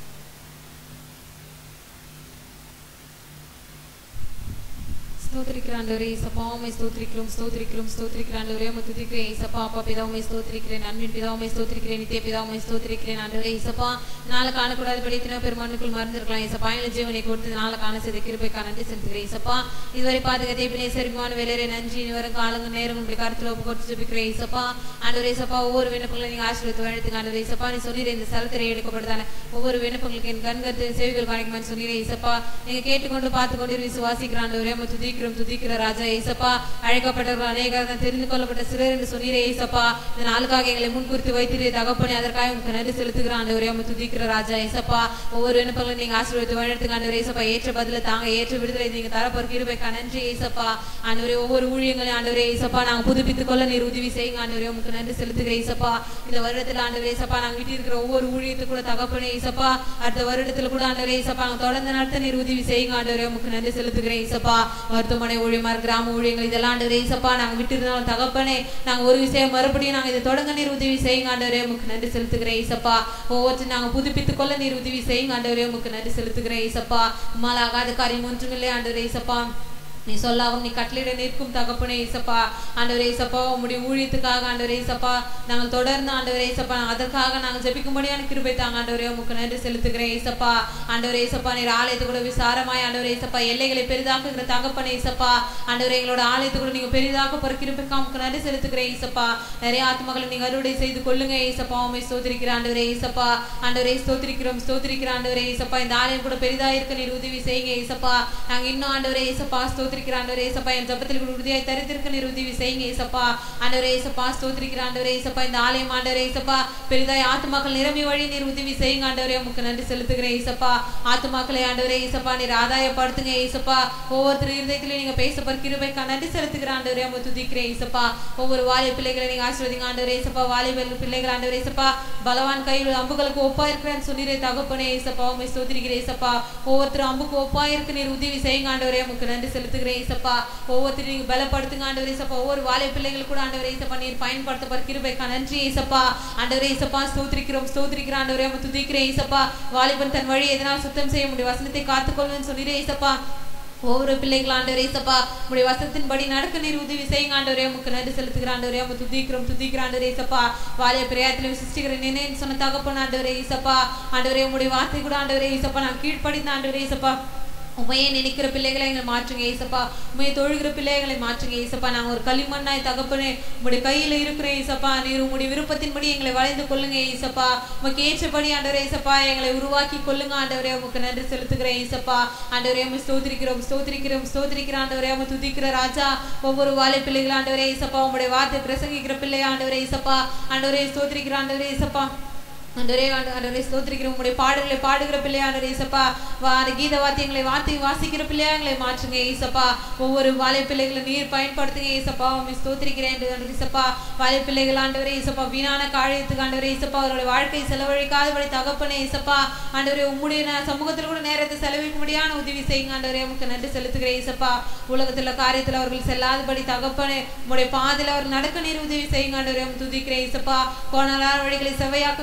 ஸ்தோத்திரிக்கிற ஆண்டவரே ஏசப்பா உம்மை ஸ்தோத்திரிக்கிறோம் ஸ்தோத்திரிக்கிறோம் ஸ்தோத்திரிக்கிற ஆண்டவரே உம்மை துதிக்கிறேன் ஏசப்பா அப்பா பிதாவுமை ஸ்தோத்திரிக்கிறேன் அன்பின் பிதாவுமை ஸ்தோத்திரிக்கிறேன் நித்திய பிதாவுமை ஸ்தோத்திரிக்கிறேன் ஆண்டவரே ஏசப்பா நாளை காணக்கூடாதபடி எத்தனை பெருமானுக்குள் மறந்திருக்கலாம் ஏசப்பா எங்களை ஜீவனை கொடுத்து நாளை காண செய்த கிருபைக்கா நன்றி செலுத்துகிறேன் ஏசப்பா இதுவரை பாதுகாத்த தேப்பினே சரிமான வேலையரை நன்றி இனி வரும் காலங்க நேரம் உங்களுடைய கருத்துல ஒப்பு கொடுத்து ஜெபிக்கிறேன் ஏசப்பா ஆண்டவரே ஏசப்பா ஒவ்வொரு விண்ணப்பங்களை நீங்க ஆசீர்வத்து வழத்துங்க ஆண்டவரே ஏசப்பா நீ சொல்லிடுற இந்த ஸ்தலத்திலே எடுக்கப்படுதான ஒவ்வொரு விண்ணப்பங்களுக்கு என் கண்கத்து செவிகள் காணிக்குமான்னு சொல்லிடுறேன் ஏசப்பா நீங்க கேட்டுக்கொண்டு பார்த்து கொண்டு விசுவாசிக்கிற ஆண்டவரே உம்மை துதிக்கிறோம் துதிக்கிற ராஜா ஏசப்பா அழைக்கப்பட்டவர்கள் அநேகர் தான் தெரிந்து கொள்ளப்பட்ட சிலர் என்று சொன்னீரே ஏசப்பா இந்த நாளுக்காக எங்களை முன்குறித்து வைத்திரே தகப்பனே அதற்காக உங்களுக்கு நன்றி செலுத்துகிற ஆண்டவரே உம்மை துதிக்கிற ராஜா ஏசப்பா ஒவ்வொரு விண்ணப்பங்களும் நீங்க ஆசீர்வதித்து வழிநடத்துங்க ஆண்டவரே ஏசப்பா ஏற்ற பதில தாங்க ஏற்ற விடுதலை நீங்க தரப்போற கிருபைக்கா நன்றி ஏசப்பா ஆண்டவரே ஒவ்வொரு ஊழியங்களையும் ஆண்டவரே ஏசப்பா நாங்க புதுப்பித்துக் கொள்ள நீர் உதவி செய்யுங்க ஆண்டவரே உங்களுக்கு நன்றி செலுத்துகிற ஏசப்பா இந்த வருடத்துல ஆண்டவரே ஏசப்பா நாங்க விட்டு இருக்கிற ஒவ்வொரு ஊழியத்துக்கு கூட தகப்பனே ஏசப்பா அடுத்த வருடத்துல கூட ஆண்டவரே ஏசப்பா நாங்க தொடர்ந்து நடத்த நீர் உதவி செய்யுங்க ஆண்டவரே உங்களுக்கு நன்றி செலுத்துகிறேன் ஏசப்பா மருத்துவமனை ஊழியமா கிராம ஊழியங்கள் இதெல்லாம் ஆண்டவரே ஏசப்பா நாங்க விட்டு இருந்தாலும் தகப்பனே நாங்க ஒரு விஷயம் மறுபடியும் நாங்க இதை தொடங்க நீர் உதவி செய்யுங்க ஆண்டவரே உங்களுக்கு நன்றி செலுத்துகிறேன் ஏசப்பா ஒவ்வொருத்தரும் நாங்க புதுப்பித்துக் கொள்ள நீர் உதவி செய்யுங்க ஆண்டவரே உங்களுக்கு நன்றி செலுத்துகிறேன் ஏசப்பா உம்மால் ஆகாத காரியம் ஒன்றுமில்லை ஆண்டவரே ஏசப்பா நீ சொல்லாவும் நீ கட்டளையிட நிற்கும் தகப்பனே ஏசப்பா ஆண்டவரே ஏசப்பா உம்முடைய ஊழியத்துக்காக ஆண்டவரே ஏசப்பா நாங்கள் தொடர்ந்து ஆண்டவரே ஏசப்பா அதற்காக நாங்கள் ஜெபிக்கும்படியான கிருபை தாங்க ஆண்டவரே உமக்கு நன்றி செலுத்துகிறேன் ஏசப்பா ஆண்டவரே ஏசப்பா நீர் ஆலயத்து கூட விசாரமாய் ஆண்டவரே ஏசப்பா எல்லைகளை பெரிதாக்குகிற தகப்பனே ஏசப்பா ஆண்டவரே எங்களோட ஆலயத்து கூட நீங்க பெரிதாக போற கிருபைக்கு உமக்கு நன்றி செலுத்துகிறேன் ஏசப்பா நிறைய ஆத்மகளை நீங்க அறுவடை செய்து கொள்ளுங்க ஏசப்பா உண்மை ஸ்தோத்திரிக்கிற ஆண்டவரே ஏசப்பா ஆண்டவரே ஸ்தோத்திரிக்கிறோம் ஸ்தோத்திரிக்கிற ஆண்டவரே ஏசப்பா இந்த ஆலயம் கூட பெரிதா இருக்க நீர் உதவி செய்யுங்க ஏசப்பா நாங்க இன்னும் ஆண்டவரே ஏசப்பா ஸ்தோத்திரிக்கிற ஆண்டவரே ஏசப்பா என் ஜபத்தில் கூட உறுதியாய் தரித்திருக்க நீர் உதவி செய்யுங்க ஏசப்பா ஆண்டவரே ஏசப்பா ஸ்தோத்திரிக்கிற ஆண்டவரே ஏசப்பா இந்த ஆலயம் ஆண்டவரே ஏசப்பா பெரிதாய் ஆத்துமாக்கள் நிரம்பி வழி நீர் உதவி செய்யுங்க ஆண்டவரே உமக்கு நன்றி செலுத்துகிறேன் ஏசப்பா ஆத்துமாக்களை ஆண்டவரே ஏசப்பா நீர் ஆதாயப்படுத்துங்க ஏசப்பா ஒவ்வொருத்தர் இருதயத்திலையும் நீங்க பேசப்போற கிருபைக்கா நன்றி செலுத்துகிற ஆண்டவரே உமக்கு துதிக்கிறேன் ஏசப்பா ஒவ்வொரு வாலிப பிள்ளைகளை நீங்க ஆசீர்வதிங்க ஆண்டவரே ஏசப்பா வாலிப பிள்ளைகள் ஆண்டவரே ஏசப்பா பலவான் கையில் அம்புகளுக்கு ஒப்பா இருக்கிறேன்னு சொன்னீரே தகப்பனே ஏசப்பா உண்மை ஸ்தோத்திரிக்கிறேன் ஏசப்பா ஒவ்வொருத்தரும் அம்புக்கு ஒப்பா இருக்கு நீர் உதவி செய்யுங்க ஆண்டவரே உமக்கு நன்றி செலுத்துகிறேன் ஏசப்பா ஒவ்வொருத்தரும் நீங்க பலப்படுத்துங்க ஆண்டவரே ஏசப்பா ஒவ்வொரு வாலிப பிள்ளைகள் கூட ஆண்டவரே ஏசப்பா நீர் பயன்படுத்தப்படுற கிருபைக்கா நன்றி ஏசப்பா ஆண்டவரே ஏசப்பா ஸ்தோத்திரிக்கிறோம் ஸ்தோத்திரிக்கிற ஆண்டவரே உமக்கு துதிக்கிறேன் ஏசப்பா வாலிபன் தன் வழி எதனால் சுத்தம் செய்ய முடியும் வசனத்தை காத்துக்கொள்ளுன்னு சொல்லிடுறேன் ஏசப்பா ஒவ்வொரு பிள்ளைகள் ஆண்டவரே ஏசப்பா உடைய வசத்தின்படி நடக்க நீர் உதவி செய்யுங்க ஆண்டவரே உமக்கு நன்றி செலுத்துகிற ஆண்டவரே உமக்கு துதிக்கிறோம் துதிக்கிற ஆண்டவரே ஏசப்பா வாலிய பிரயாத்தில விசிஷ்டிக்கிற நினைன்னு சொன்ன தகப்பன் ஆண்டவரே ஏசப்பா ஆண்டவரே உங்களுடைய வார்த்தை கூட ஆண்டவரே ஏசப்பா நான் கீழ்ப்படிந்த ஆண்டவரே ஏசப்பா உமையை நினைக்கிற பிள்ளைகளை எங்களை மாற்றுங்க ஏசப்பா உமையை தொழுகிற பிள்ளைகளை மாற்றுங்க ஏசப்பா நாங்கள் ஒரு களிமண்ணாய் தகப்பனே உங்களுடைய கையில் இருக்கிற ஏசப்பா நீர் உங்களுடைய விருப்பத்தின்படி எங்களை வளைந்து கொள்ளுங்க ஏசப்பா உமக்கு ஏற்றபடி ஆண்டவரே ஏசப்பா எங்களை உருவாக்கி கொள்ளுங்க ஆண்டவரே உமக்கு நன்றி செலுத்துகிறேன் ஏசப்பா ஆண்டவரே உமை ஸ்தோத்திரிக்கிறோம் ஸ்தோத்திரிக்கிறோம் ஸ்தோத்திரிக்கிற ஆண்டவரே உமை துதிக்கிற ராஜா ஒவ்வொரு வாழை பிள்ளைகள் ஆண்டவரே ஏசப்பா உங்களுடைய வார்த்தை பிரசங்கிக்கிற பிள்ளை ஆண்டவரே ஏசப்பா ஆண்டவரே ஸ்தோத்திரிக்கிற ஆண்டவரே ஏசப்பா ஆண்டவரே ஆண்டு- ஆண்டவரே ஸ்தோத்திரிக்கிற உங்களுடைய பாடல்களை பாடுகிற பிள்ளையாண்டவரே ஏசப்பா வா- அந்த கீத வாத்தியங்களை வார்த்தை வாசிக்கிற பிள்ளையாங்களை மாற்றுங்க ஏசப்பா ஒவ்வொரு வாழை பிள்ளைகளை நீர் பயன்படுத்துங்க ஏசப்பா உண்மை ஸ்தோத்திரிக்கிறேன் ஆண்டவரே ஏசப்பா வாழை பிள்ளைகள் ஆண்டவரே ஏசப்பா வீணான காரியத்துக்கு ஆண்டவரே ஏசப்பா அவர்களுடைய வாழ்க்கை செலவழிக்காதபடி தகப்பனே ஏசப்பா ஆண்டவரே உம்முடைய ந- சமூகத்தில் கூட நேரத்தை செலவழிக்க முடியாத உதவி செய்யுங்க ஆண்டவரே உமக்கு நன்றி செலுத்துகிறேன் ஏசப்பா உலகத்துல காரியத்துல அவர்கள் செல்லாதபடி தகப்பனே உம்முடைய பாதையில அவர் நடக்க நீர் உதவி செய்யுங்க ஆண்டவரே உம்மை துதிக்கிறேன் ஏசப்பா கோணலான வழிகளை செவையாக்குவேன் சொன்ன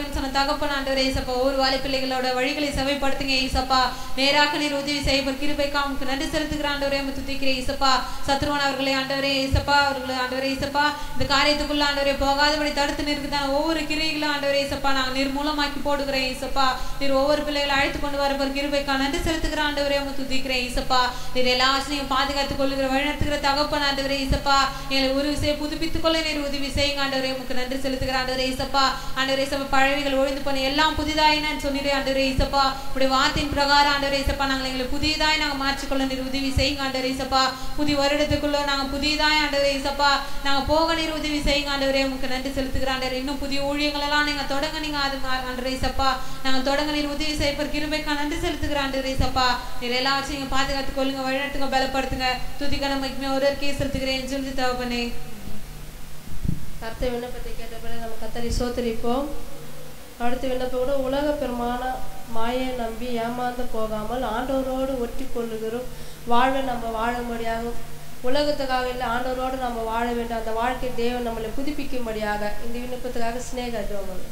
தகப்பன் ஆண்டவரே ஏசப்பா ஒவ்வொரு வாலி பிள்ளைகளோட வழிகளை செவைப்படுத்துங்க ஏசப்பா நேராக நீர் உதவி செய்ய கிருபைக்கா உமக்கு நன்றி செலுத்துகிற ஆண்டவரே உமக்கு துதிக்கிறேன் ஏசப்பா சத்ருவன் அவர்களை ஆண்டவரே ஏசப்பா அவர்களை ஆண்டவரே ஏசப்பா இந்த காரியத்துக்குள்ள ஆண்டவரே போகாதபடி தடுத்து நிற்குதான் ஒவ்வொரு கிரியைகளும் ஆண்டவரே ஏசப்பா நாங்கள் நிர்மூலமாக்கி போடுகிறேன் ஏசப்பா நீர் ஒவ்வொரு பிள்ளைகளை அழைத்து கொண்டு வர கிருபைக்கா நன்றி செலுத்துகிற ஆண்டவரே உமக்கு துதிக்கிறேன் ஏசப்பா நீர் எல்லா ஆசனையும் பாதுகாத்துக் கொள்ளுகிற வழிநடத்துகிற தகப்பன் ஆண்டவரே ஏசப்பா எங்களை உதவி செய்ய புதுப்பித்துக் கொள்ள நீர் உதவி செய்யுங்க ஆண்டவரே உமக்கு நன்றி செலுத்துகிற ஆண்டவரே ஏசப்பா ஆண்டவரே ஏசப்பா பழவிகள் ஒழிந்து போன எல்லாம் புதிதாயினு சொன்னீரே ஆண்டவரே ஏசப்பா உடைய வார்த்தையின் பிரகாரம் ஆண்டவரே ஏசப்பா நாங்கள் எங்களை புதியதாய் நாங்கள் மாற்றிக்கொள்ள நீர் உதவி செய்யுங்க ஆண்டவரே ஏசப்பா புதிய வருடத்துக்குள்ள நாங்கள் புதியதாய் ஆண்டவரே ஏசப்பா நாங்கள் போக நீர் உதவி செய்யுங்க ஆண்டவரே உமக்கு நன்றி செலுத்துகிற ஆண்டவரே இன்னும் புதிய ஊழியங்கள் எல்லாம் நீங்க தொடங்க நீங்க அது மா- ஆண்டவரே ஏசப்பா நாங்கள் தொடங்க நீர் உதவி செய்ய கிருபைக்கா நன்றி செலுத்துகிற ஆண்டவரே ஏசப்பா நீர் எல்லா வச்சு பாதுகாத்துக் கொள்ளுங்க வழிநடத்துங்க பலப்படுத்துங்க துதிக்க நம்ம ஒரு கேஸ் செலுத்துகிறேன் சொல்லி தகப்பனே கர்த்த விண்ணப்பத்தை கேட்டபடி நம்ம கத்தரி சோத்தரிப்போம் அடுத்த விண்ணப்பம் கூட உலக பெருமான மாயை நம்பி ஏமாந்து போகாமல் ஆண்டவரோடு ஒட்டி கொள்ளுகிறோம் வாழ்வை நம்ம வாழும்படியாக உலகத்துக்காக இல்லை ஆண்டவரோடு நம்ம வாழ வேண்டும் அந்த வாழ்க்கை தேவன் நம்மளை புதுப்பிக்கும்படியாக இந்த விண்ணப்பத்துக்காக சிநேக ஜோமன்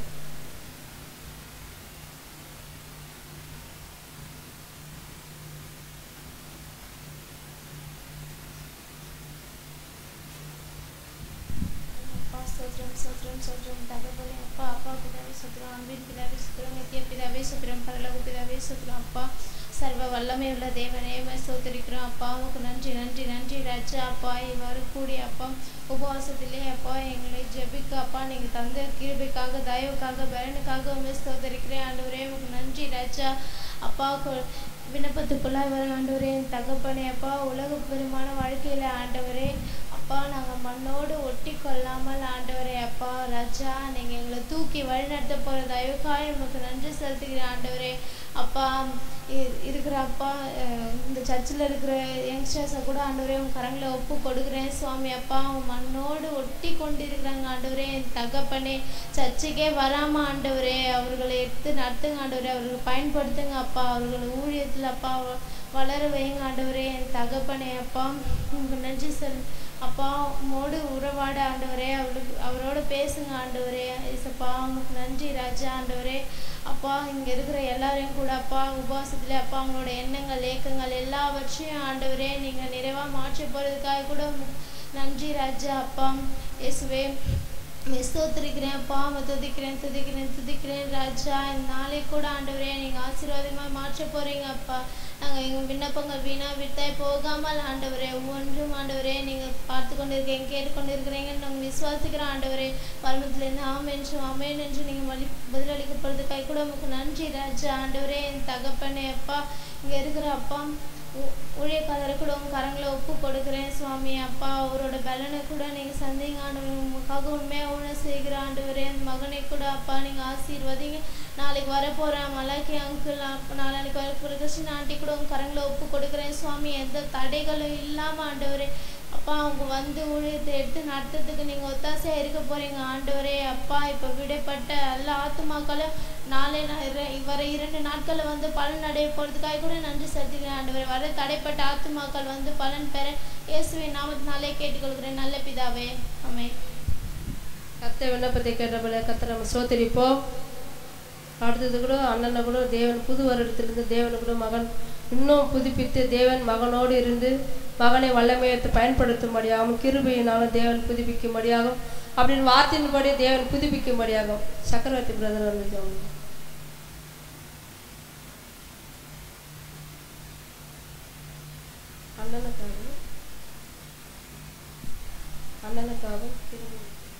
அப்பா ஸ்தோத்திரம் ஸ்தோத்திரம் ஸ்தோத்திரம் தகவலே அப்பா அப்பா பிதாவே சுத்திரம் அன்பின் பிதாவே சுத்திரம் நித்திய பிதாவே சுத்திரம் பரலோக பிதாவே சுத்திரம் அப்பா சர்வ வல்லமை உள்ள தேவனே உம்மை ஸ்தோத்திரிக்கிறோம் அப்பா உமக்கு நன்றி நன்றி நன்றி ராஜா அப்பா இவ்வாறு கூடி அப்பா உபவாசத்திலே அப்பா எங்களை ஜெபிக்க அப்பா நீங்கள் தந்த கிருபைக்காக தயவுக்காக பலனுக்காக உண்மை ஸ்தோத்தரிக்கிறேன் ஆண்டவரே உமக்கு நன்றி ராஜா அப்பா கொ- விண்ணப்பத்துக்குள்ளாய் வர ஆண்டவரே என் தகப்பனே அப்பா உலக பெருமான வாழ்க்கையில ஆண்டவரே அப்பா நாங்கள் மண்ணோடு ஒட்டி கொள்ளாமல் ஆண்டவரே அப்பா ராஜா நீங்கள் எங்களை தூக்கி வழிநடத்த போகிற தயவுக்காய் உமக்கு நன்றி செலுத்துகிறேன் ஆண்டவரே அப்பா இ- இருக்கிற அப்பா அஹ், இந்த சர்ச்சில் இருக்கிற யங்ஸ்டர்ஸை கூட ஆண்டவரே உன் கரங்களை ஒப்பு கொடுக்குறேன் சுவாமி அப்பா உன் மண்ணோடு ஒட்டி கொண்டு இருக்கிறாங்க ஆண்டவரே என் தகப்பனே சர்ச்சுக்கே வராமல் ஆண்டவரே அவர்களை எடுத்து நடத்துங்க ஆண்டவரே அவர்களை பயன்படுத்துங்க அப்பா அவர்கள் ஊழியத்தில் அப்பா வ- வளர வைங்க ஆண்டவரே என் தகப்பனே அப்பா உங்களுக்கு நன்றி சொல் அப்பா உம்மோடு உறவாட ஆண்டவரே அவருக்கு அவரோட பேசுங்க ஆண்டவரே இசப்பா உங்களுக்கு நன்றி ராஜா ஆண்டவரே அப்பா இங்கே இருக்கிற எல்லாரையும் கூட அப்பா உபவாசத்துல அப்பா அவங்களோட எண்ணங்கள் ஏக்கங்கள் எல்லாவற்றையும் ஆண்டவரே நீங்கள் நிறைவாக மாற்றி போகிறதுக்காக கூட உமக்கு நன்றி ராஜா அப்பா இயேசுவே ஸ்தோத்திரிக்கிறேன் அப்பா அவன் துதிக்கிறேன் துதிக்கிறேன் துதிக்கிறேன் ராஜா இந்த நாளை கூட ஆண்டவரே நீங்கள் ஆசீர்வாதமாக மாற்ற போகிறீங்க அப்பா நாங்கள் எங்கள் விண்ணப்பங்கள் வீணா விட்டாய் போகாமல் ஆண்டவரே ஒவ்வொன்றும் ஆண்டவரே நீங்கள் பார்த்து கொண்டு இருக்கீங்க கேட்டு கொண்டு இருக்கிறீங்கன்னு நாங்கள் விசுவாசிக்கிறோம் ஆண்டவரே பரமத்திலேருந்து ஆம் என்று அமேன் என்று நீங்கள் வழி பதிலளிக்கப்படுறதுக்காக கூட உங்களுக்கு நன்றி ராஜா ஆண்டவரே என் தகப்பனே அப்பா இங்கே இருக்கிற அப்பா ஊ- ஊழியக்காரரை கூட உங்க கரங்களை ஒப்பு கொடுக்குறேன் சுவாமி அப்பா அவரோட பலனை கூட நீங்கள் சந்தேக ஆண்டவர் உங்களுக்காக உண்மையாக உணவு செய்கிற ஆண்டவரே அந்த மகனை கூட அப்பா நீங்கள் ஆசீர்வதிங்க நாளைக்கு வரப்போகிறேன் மலாக்கி அங்கிள் அப்போ நாளைக்கு வரப்போகிற கிருஷ்ணன் ஆண்டி கூட உங்க கரங்களை ஒப்பு கொடுக்குறேன் சுவாமி எந்த தடைகளும் இல்லாமல் ஆண்டவரே அப்பா அவங்க வந்து ஊழியத்தை எடுத்து நடத்துறதுக்கு நீங்கள் ஒத்தாசையாக இருக்க போகிறீங்க ஆண்டவரே அப்பா இப்போ விடைப்பட்ட எல்லா ஆத்துமாக்களும் நாளை நா- இர- வர இரண்டு நாட்களில் வந்து பலன் அடைய போகிறதுக்காக கூட நன்றி செலுத்துகிறேன் ஆண்டவரே வர தடைப்பட்ட ஆத்துமாக்கள் வந்து பலன் பெற இயேசுவின் நாமத்தினாலே கேட்டுக்கொள்கிறேன் நல்ல பிதாவே ஆமென் கத்த விண்ணப்பத்தை கேட்டபடி கத்த நம்ம சோத்தரிப்போம் அடுத்தது கூட அண்ணனை கூட தேவன் புது வருடத்திலிருந்து தேவன் கூட மகன் இன்னும் புதுப்பித்து தேவன் மகனோடு இருந்து மகனை வல்லமையத்தை பயன்படுத்தும்படியாகவும் கிருபையினாலும் தேவன் புதுப்பிக்கும்படியாகும் அப்படின்னு வார்த்தையின்படி தேவன் புதுப்பிக்கும்படியாகும் சக்கரவர்த்தி பிரதர் வந்து அண்ணனுக்காக அண்ணனுக்காக கிருபை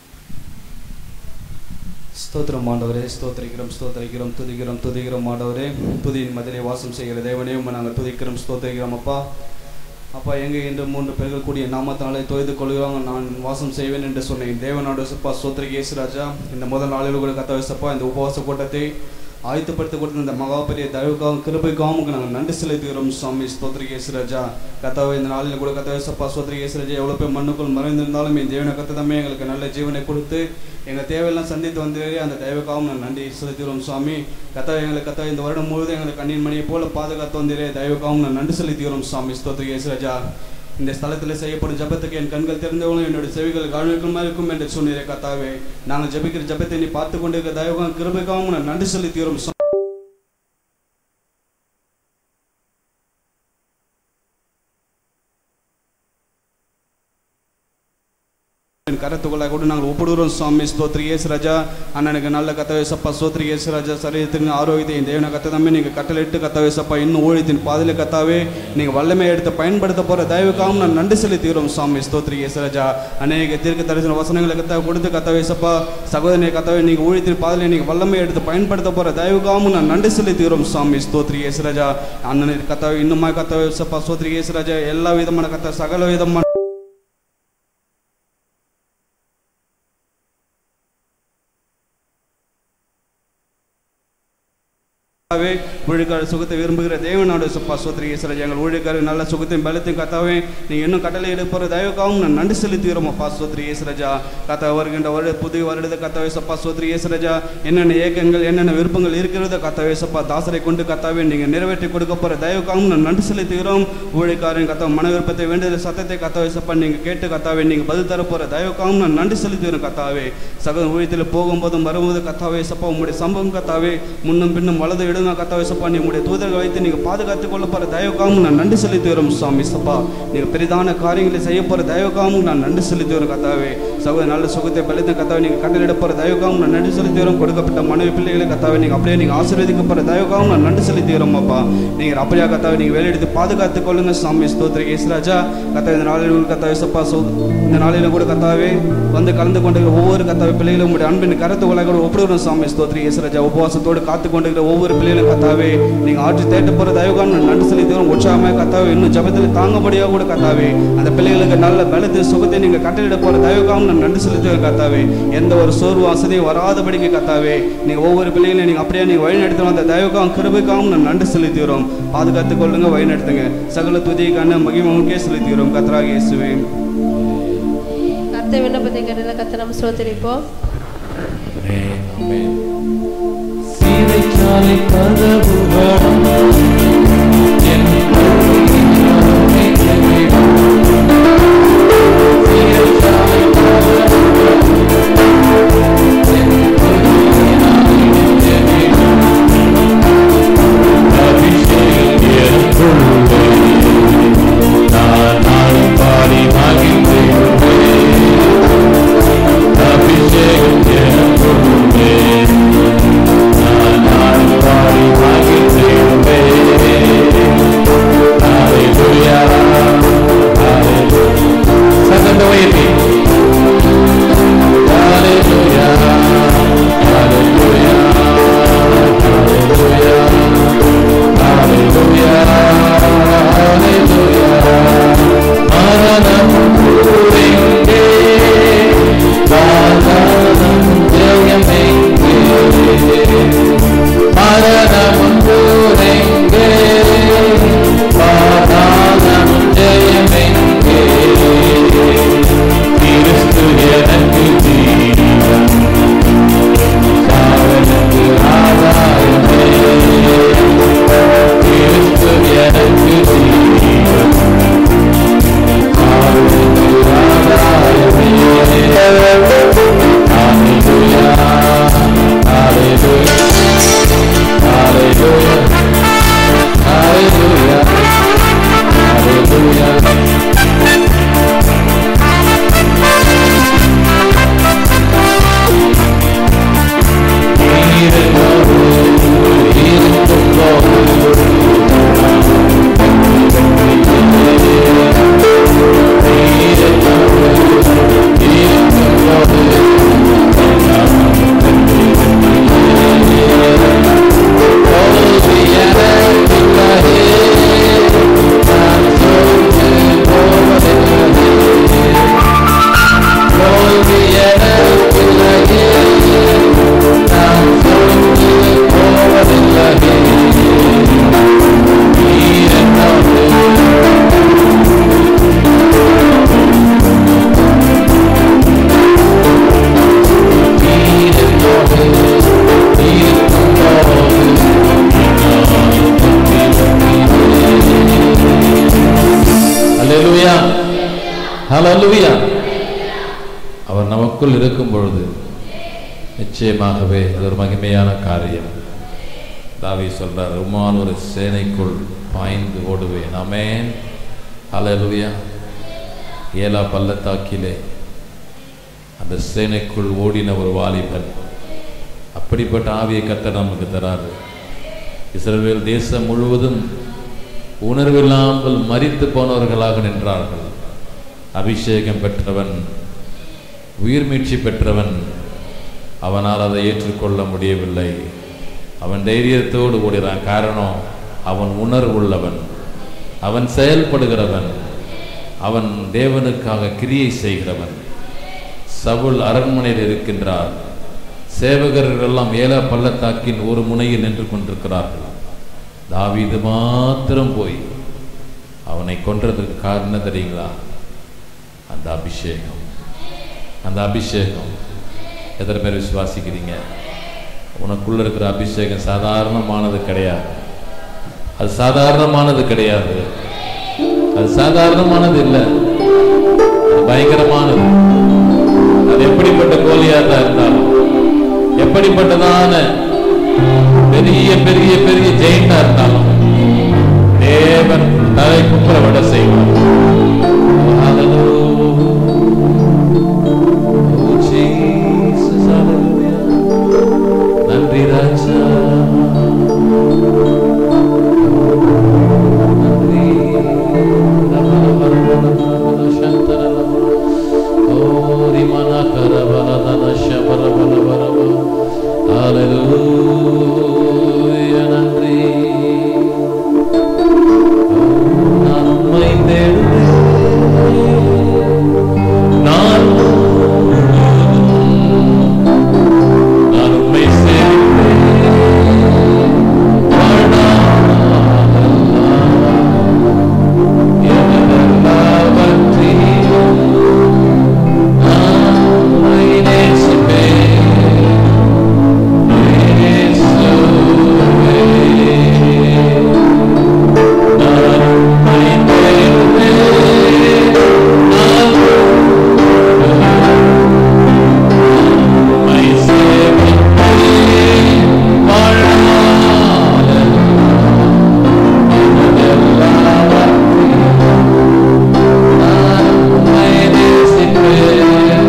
ஸ்தோத்திரம் ஆண்டவரே ஸ்தோத்திரிக்கிறோம் ஸ்தோத்திரிக்கிறோம் துதிக்கிறோம் துதிக்கிறோம் ஆண்டவரே துதியின் மதிலே வாசம் செய்கிற தேவனே உம்மை நாங்கள் துதிக்கிறோம் ஸ்தோத்திரிக்கிறோம் அப்பா அப்பா எங்கே என்று மூன்று பேர்கள் கூடிய நாமத்தினாலே தொய்து கொள்கிறாங்க நான் வாசம் செய்வேன் என்று சொன்னேன் தேவனோட சப்பா ஸ்தோத்திரிக இயேசுராஜா இந்த முதல் நாளில் கூட கத்த சப்பா இந்த உபவாச கூட்டத்தை ஆயத்தப்படுத்தி கொடுத்த இந்த மகா பெரிய தயவுக்காகவும் கிருபைக்காகவும் உமக்கு நாங்கள் நன்றி செலுத்துகிறோம் சுவாமி ஸ்தோத்திரிக இயேசுராஜா கத்தாவை இந்த நாளில் கூட கத்தாவை சப்பா ஸ்தோத்திரிக இயேசுராஜா எவ்வளோ பேர் மண்ணுக்குள் மறைந்திருந்தாலும் என் தேவனை கத்ததமே எங்களுக்கு நல்ல ஜீவனை கொடுத்து எங்கள் தேவையெல்லாம் சந்தித்து வந்து அந்த தேவைக்காகவும் நான் நன்றி செலுத்துகிறோம் சுவாமி கத்தாவை எங்களை கத்தாவை இந்த வருடம் முழுவதும் எங்களை கண்ணீர் மணியை போல பாதுகாத்து வந்தீரே தயவுக்காகவும் நான் நன்றி செலுத்துகிறோம் சுவாமி ஸ்தோத்திரிக இயேசுராஜா இந்த ஸ்தலத்தில் செய்யப்படும் ஜெபத்துக்கு என் கண்கள் திறந்தவங்களும் என்னுடைய செவிகள் கவனிக்குமா இருக்கும் என்று சொன்னீரே கத்தாவே நாங்கள் ஜெபிக்கிற ஜெபத்தை நீ பார்த்து கொண்டிருக்க தயவுகம் கிருபைக்காகவும் நான் நன்றி செலுத்துகிறோம் என் கரத்துக்குள்ள கூட நாங்கள் ஒப்பிடுகிறோம் சுவாமி ஸ்தோத்ரி ஏசு ராஜா அண்ணனுக்கு நல்ல கத்தவை சப்பா ஸ்தோத்ரி ஏசு ராஜா சரீரத்தின் ஆரோக்கியத்தையும் தேவன கத்ததாமே நீங்கள் கட்டளையிட்டு கத்தவை சப்பா இன்னும் ஊழியத்தின் பாதையில் கத்தாவே நீங்கள் வல்லமை எடுத்து பயன்படுத்த போகிற தயவுக்காகவும் நான் நன்றி செலுத்துகிறோம் சுவாமி ஸ்தோத்ரி ஏசு ராஜா அநேக தீர்க்க தரிசன வசனங்களை கத்த கொடுத்து கத்தவை சப்பா சகோதரனை கத்தவை நீங்கள் ஊழியத்தின் பாதையில் நீங்கள் வல்லமை எடுத்து பயன்படுத்த போகிற தயவுக்காகவும் நான் நன்றி செலுத்துகிறோம் சுவாமி ஸ்தோத்ரி ஏசு ராஜா அண்ணனுக்கு கத்தவை இன்னுமா கத்தவை சப்பா ஸ்தோத்ரி ஏசு ராஜா எல்லா விதமான கத்த சகல விதமான கத்தாவே ஊழியக்கார சுகத்தை விரும்புகிற தேவனோட சுப்பா சோத்திரி ஈஸ்வரஜா எங்கள் ஊழியக்காரர் நல்ல சுகத்தையும் பலத்தையும் கத்தாவே நீ இன்னும் கட்டளை எடுப்போற தயவுக்காகவும் நான் நன்றி செலுத்துகிறோம் அப்பா சோத்ரி ஈஸ்வரஜா கத்தா வருகின்ற வருட புதிய வருடத்தை கத்தாவே சப்பா சோத்ரி ஈஸ்வரஜா என்னென்ன ஏக்கங்கள் என்னென்ன விருப்பங்கள் இருக்கிறதோ கத்தாவே சப்பா தாசரை கொண்டு கத்தாவே நீங்கள் நிறைவேற்றி கொடுக்க போற தயவுக்காகவும் நான் நன்றி செலுத்துகிறோம் ஊழியக்காரன் கத்தா மன விருப்பத்தை வேண்டிய சத்தத்தை கத்தாவே சப்பா நீங்கள் கேட்டு கத்தாவே நீங்கள் பதில் தர போற தயவுக்காகவும் நான் நன்றி செலுத்துகிறோம் கத்தாவே சக ஊழியத்தில் போகும்போதும் வரும்போது கத்தாவே சப்பா உங்களுடைய சம்பவம் கத்தாவே முன்னும் பின்னும் வலது இடங்க கத்தாவே சப்பா நீ உங்களுடைய தூதர்கள் வைத்து நீங்கள் பாதுகாத்துக் கொள்ள போகிற தயவுக்காகவும் நான் நன்றி செலுத்துகிறோம் சுவாமி சப்பா நீங்கள் பெரிதான காரியங்களை செய்ய போகிற தயவுக்காகவும் நான் நன்றி செலுத்துகிறோம் கத்தாவே சகோதர நல்ல சுகத்தை பலித்த கத்தாவை நீங்கள் கட்டளிட போகிற தயவுக்காகவும் நான் நன்றி செலுத்துகிறோம் கொடுக்கப்பட்ட மனைவி பிள்ளைகளை கத்தாவை நீங்கள் அப்படியே நீங்கள் ஆசீர்வதிக்க போகிற தயவுக்காகவும் நான் நன்றி செலுத்துகிறோம் அப்பா நீங்கள் அப்படியா கத்தாவை நீங்கள் வேலையெடுத்து பாதுகாத்துக் கொள்ளுங்க சாமி ஸ்தோத்திர கேஸ்ராஜா கத்தா இந்த நாளில் கத்தாவை சப்பா சோ இந்த நாளில் கூட கத்தாவே வந்து கலந்து கொண்டிருக்கிற ஒவ்வொரு கத்தாவை பிள்ளைகளும் உங்களுடைய அன்பின் கருத்து உலக ஒப்பிடுகிறோம் சாமி ஸ்தோத்திரி கேஸ்ராஜா உபவாசத்தோடு காத்து கொண்டிருக்கிற ஒவ்வொரு பிள்ளைகளும் கத்தாவே நீங்கள் ஆட்சி தேட்ட போகிற தயவுக்காகவும் நான் நன்றி செலுத்துகிறோம் உற்சாகமாக கத்தாவே இன்னும் ஜபத்தில் தாங்கபடியாக கூட கத்தாவே அந்த பிள்ளைகளுக்கு நல்ல பலத்தை சுகத்தை நீங்கள் கட்டளிட போகிற தயவுக்காகவும் நான் நன்றி செலுத்துகிறேன் கத்தாவே எந்த ஒரு சோர்வு வசதியும் வராதபடிக்கு கத்தாவே நீங்கள் ஒவ்வொரு பிள்ளைகளையும் நீங்கள் அப்படியே நீங்கள் வழிநடத்தணும் அந்த தயவுக்காகவும் கிருபைக்காகவும் நான் நன்றி செலுத்துகிறோம் பாதுகாத்துக் கொள்ளுங்க வழிநடத்துங்க சகல துதிக்கான மகிமமுக்கே செலுத்துகிறோம் கத்தராக இயேசுவே கர்த்த விண்ணப்பத்தை கேட்டதில் கர்த்த நம்ம ஸ்ரோத்தரிப்போம் சிறைச்சாலை கதவுகளும் என் வாழ்க்கையை திறந்திடும். சிறைச்சாலை கதவுகளும் என் வாழ்க்கையை திறந்திடும். அபிஷேகம் எனக்குள்ளே. நான் நாளும் பாடி மகிழ்ந்திடுவேன். அபிஷேகம் எனக்குள்ளே. நான் நாளும் பாடி மகிழ்ந்திடுவேன். ஹalleluya அவர் நமக்குள் இருக்கும் பொழுது நிச்சயமாகவே அது ஒரு மகிமையான காரியம் தாவி சொல்றார் உம்மால் ஒரு சேனைக்குள் பாய்ந்து ஓடுவேன் ஆமென் ஹalleluya ஏலா பள்ளத்தாக்கிலே அந்த சேனைக்குள் ஓடின ஒரு வாலிபன் அப்படிப்பட்ட ஆவியை கத்த நமக்கு தராரு இஸ்ரவேல் தேசம் முழுவதும் உணர்வில்லாமல் மரித்து போனவர்களாக நின்றார்கள் அபிஷேகம் பெற்றவன் உயிர் மீட்சி பெற்றவன் அவனால் அதை ஏற்றுக்கொள்ள முடியவில்லை அவன் தைரியத்தோடு ஓடுகிறான் காரணம் அவன் உணர்வுள்ளவன் அவன் செயல்படுகிறவன் அவன் தேவனுக்காக கிரியை செய்கிறவன் சவுல் அரண்மனையில் இருக்கின்றார் சேவகர்கள் எல்லாம் ஏலா பள்ளத்தாக்கின் ஒரு முனையில் நின்று கொண்டிருக்கிறார்கள் தாவீது மாத்திரம் போய் அவனை கொன்றதுக்கு காரணம் என்ன தெரியுங்களா அந்த அபிஷேகம் அந்த அபிஷேகம் எத்தனை பேர் விசுவாசிக்கிறீங்க உனக்குள்ள இருக்கிற அபிஷேகம் சாதாரணமானது கிடையாது அது சாதாரணமானது கிடையாது அது சாதாரணமானது இல்லை அது பயங்கரமானது அது எப்படிப்பட்ட கோலியாதா இருந்தாலும் எப்படிப்பட்டதான பெரிய பெரிய பெரிய ஜெயிண்டா இருந்தாலும் தேவன் தலை குப்புற விட செய்வார் Hallelujah. Oh, Jesus, hallelujah. நன்றி ராஜா நன்றி ரமண வரமண ரமண சந்தன ரமண ஓரி மன கரபல தன சபர பல பரப ஹalleluya நன்றி ஓ, நான் உம்மை தேடுவேன் நான் நான் உம்மை சேவிப்பேன் வாழ்நாளெல்லாம் எனதெல்லாவற்றையும் நான் உம்மை நேசிப்பேன். இயேசுவே. நான் உம்மை தேடுவேன். நான் உம்மை சேவிப்பேன். வாழ்நாளெல்லாம் எனதெல்லாவற்றையும் நான் உம்மை நேசிப்பேன்.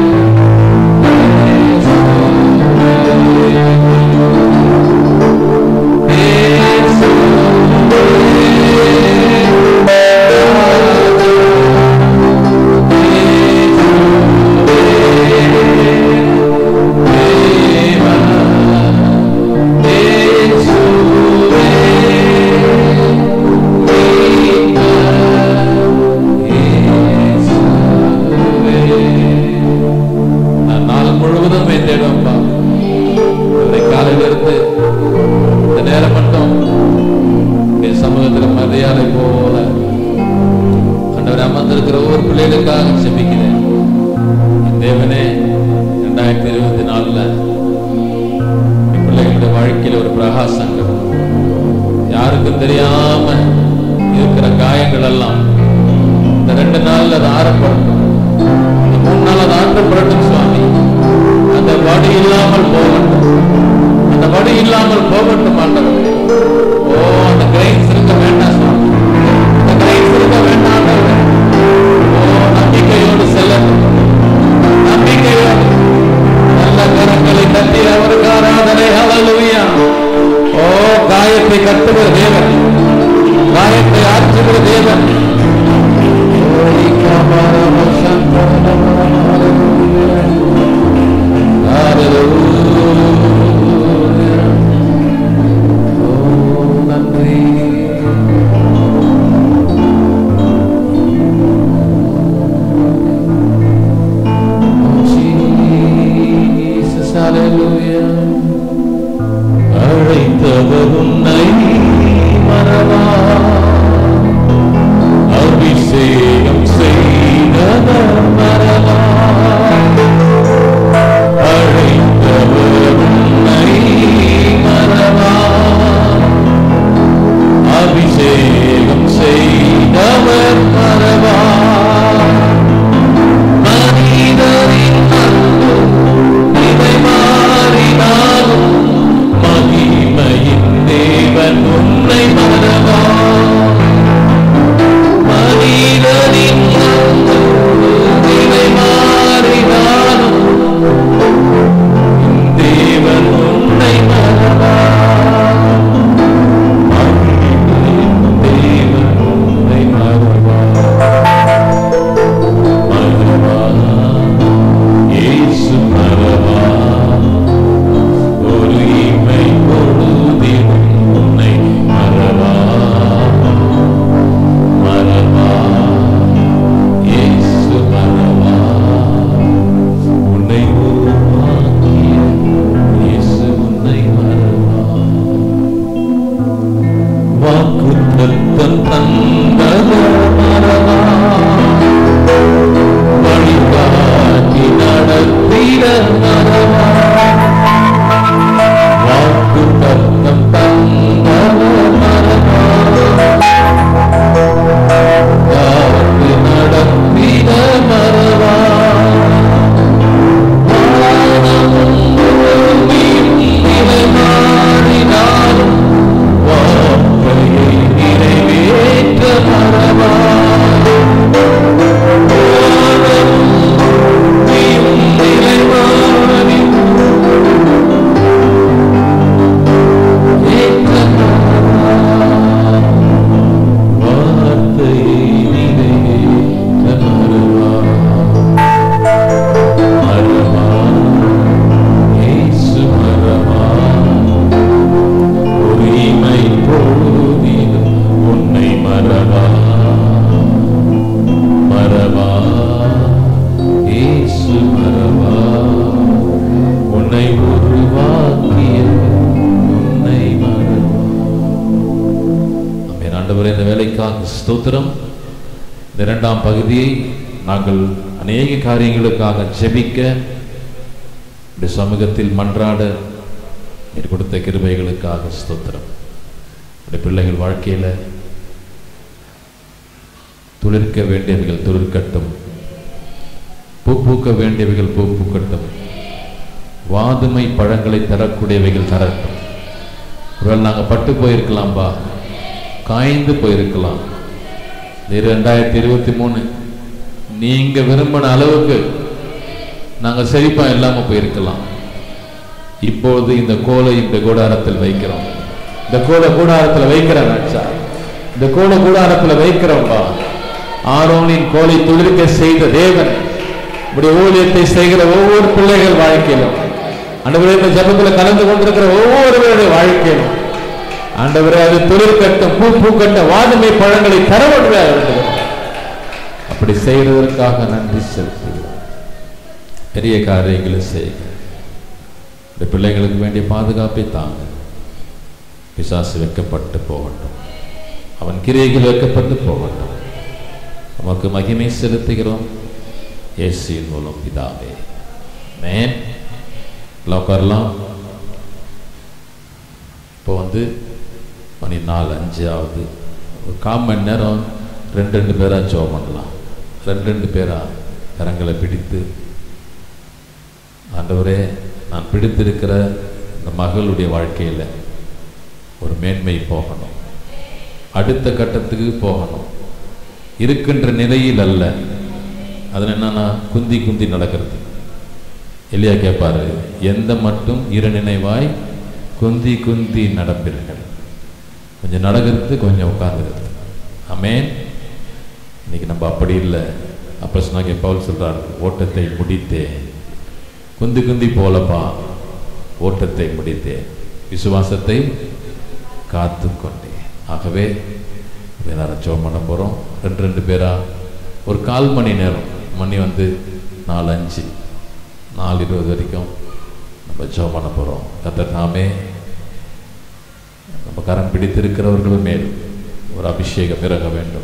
நான் நாள் முழுவதும் உம்மை தேடுவேன்ப்பா இன்றைக்கு காலையில இருந்து இந்த நேரம் மட்டும் என் சமூகத்தில் மரியாதை போல ஆண்டவர் அமர்ந்திருக்கிற ஒவ்வொரு பிள்ளைகளுக்காக செபிக்கிறேன் என் தேவனே ரெண்டாயிரத்தி இருபத்தி நாலுல என் பிள்ளைகளுடைய வாழ்க்கையில ஒரு பிரகாசங்கள் யாருக்கும் தெரியாம இருக்கிற காயங்கள் எல்லாம் இந்த ரெண்டு நாள்ல அது ஆரம்பப்படட்டும் இந்த மூணு நாள் அது ஆற்றப்படட்டும் சுவாமி அந்த வடி இல்லாமல் போகட்டும் அந்த வடி இல்லாமல் போகட்டும் ஆண்டவரே ஓ அந்த கிரைன்ஸ் இருக்க வேண்டாம் சுவாமி அந்த கிரைன்ஸ் இருக்க வேண்டாம் ஆண்டவரே ஓ நம்பிக்கையோடு செல்லட்டும் நம்பிக்கையோடு நல்ல கரங்களை தட்டி அவருக்கு ஆராதனை ஹalleluya ஓ காயத்தை கட்டுகிற தேவன் காயத்தை ஆற்றுகிற தேவன் ஓ இக்காமரம சந்தனம ஹalleluya ஓ நன்றி கிருபைகளுக்காக ஸ்தோத்திரம் இந்த இரண்டாம் பகுதியை நாங்கள் அநேக காரியங்களுக்காக ஜெபிக்க இந்த சமூகத்தில் மன்றாட நீர் கொடுத்த கிருபைகளுக்காக ஸ்தோத்திரம் இந்த பிள்ளைகள் வாழ்க்கையில துளிர்க்க வேண்டியவைகள் துளிர்க்கட்டும் பூ பூக்க வேண்டியவைகள் பூ பூக்கட்டும் வாதுமை பழங்களை தரக்கூடியவைகள் தரட்டும் ஒருவேளை நாங்கள் பட்டு போயிருக்கலாம்பா காய்ந்து போயிருக்கலாம் இது ரெண்டாயிரத்தி இருபத்தி மூணு நீங்க விரும்பின அளவுக்கு நாங்கள் செழிப்பா இல்லாம போயிருக்கலாம் இப்பொழுது இந்த கோலை இந்த கூடாரத்தில் வைக்கிறோம் இந்த கோலை கூடாரத்தில் வைக்கிறேன் ராஜா இந்த கோலை கூடாரத்தில் வைக்கிறோம்பா ஆரோனின் கோலை துளிர்க்க செய்த தேவன் இப்படி ஊழியத்தை செய்கிற ஒவ்வொரு பிள்ளைகள் வாழ்க்கையிலும் ஆண்டவரே இந்த ஜபத்தில் கலந்து கொண்டிருக்கிற ஒவ்வொருவருடைய வாழ்க்கையிலும் ஆண்டவரே அது துளிர்க்கட்டும் பூ பூக்கட்ட வாதுமை பழங்களை தரவடுவே அப்படி செய்கிறதற்காக நன்றி செலுத்துகிறோம் பெரிய காரியங்களை செய்யுங்க இந்த பிள்ளைகளுக்கு வேண்டிய பாதுகாப்பை தாங்க பிசாசு வைக்கப்பட்டு போகட்டும் அவன் கிரியைகள் வைக்கப்பட்டு போகட்டும் நமக்கு மகிமை செலுத்துகிறோம் இயேசுவின் மூலம் பிதாவே மேன் உட்காரலாம் இப்போ வந்து மணி நாலு அஞ்சு ஆகுது ஒரு கால் மணி நேரம் ரெண்டு ரெண்டு பேராக ஜோம் பண்ணலாம் ரெண்டு ரெண்டு பேராக கரங்களை பிடித்து ஆண்டவரே நான் பிடித்திருக்கிற இந்த மகளுடைய வாழ்க்கையில் ஒரு மேன்மை போகணும் அடுத்த கட்டத்துக்கு போகணும் இருக்கின்ற நிலையில் அல்ல அதில் என்னன்னா குந்தி குந்தி நடக்கிறது எலியா கேட்பாரு எந்த மட்டும் இரு நினைவாய் குந்தி குந்தி நடப்பீர்கள் கொஞ்சம் நடக்கிறது கொஞ்சம் உட்கார்ந்துருது ஆமேன் இன்னைக்கு நம்ம அப்படி இல்லை அப்போ சொன்னாங்க பவுல் சொல்றார் ஓட்டத்தை முடித்தேன் குந்தி குந்தி போலப்பா ஓட்டத்தை முடித்தேன் விசுவாசத்தை காத்து கொண்டேன் ஆகவே எல்லாரும் ஜோம் பண்ண போகிறோம் ரெண்டு ரெண்டு பேரா ஒரு கால் மணி நேரம் மணி வந்து நாலு அஞ்சு நாலு இருபது வரைக்கும் நம்ம ஜோம் பண்ண போகிறோம் கத்தர் நாமே நம்ம கரம் பிடித்திருக்கிறவர்கள் மேல் ஒரு அபிஷேகம் இறங்க வேண்டும்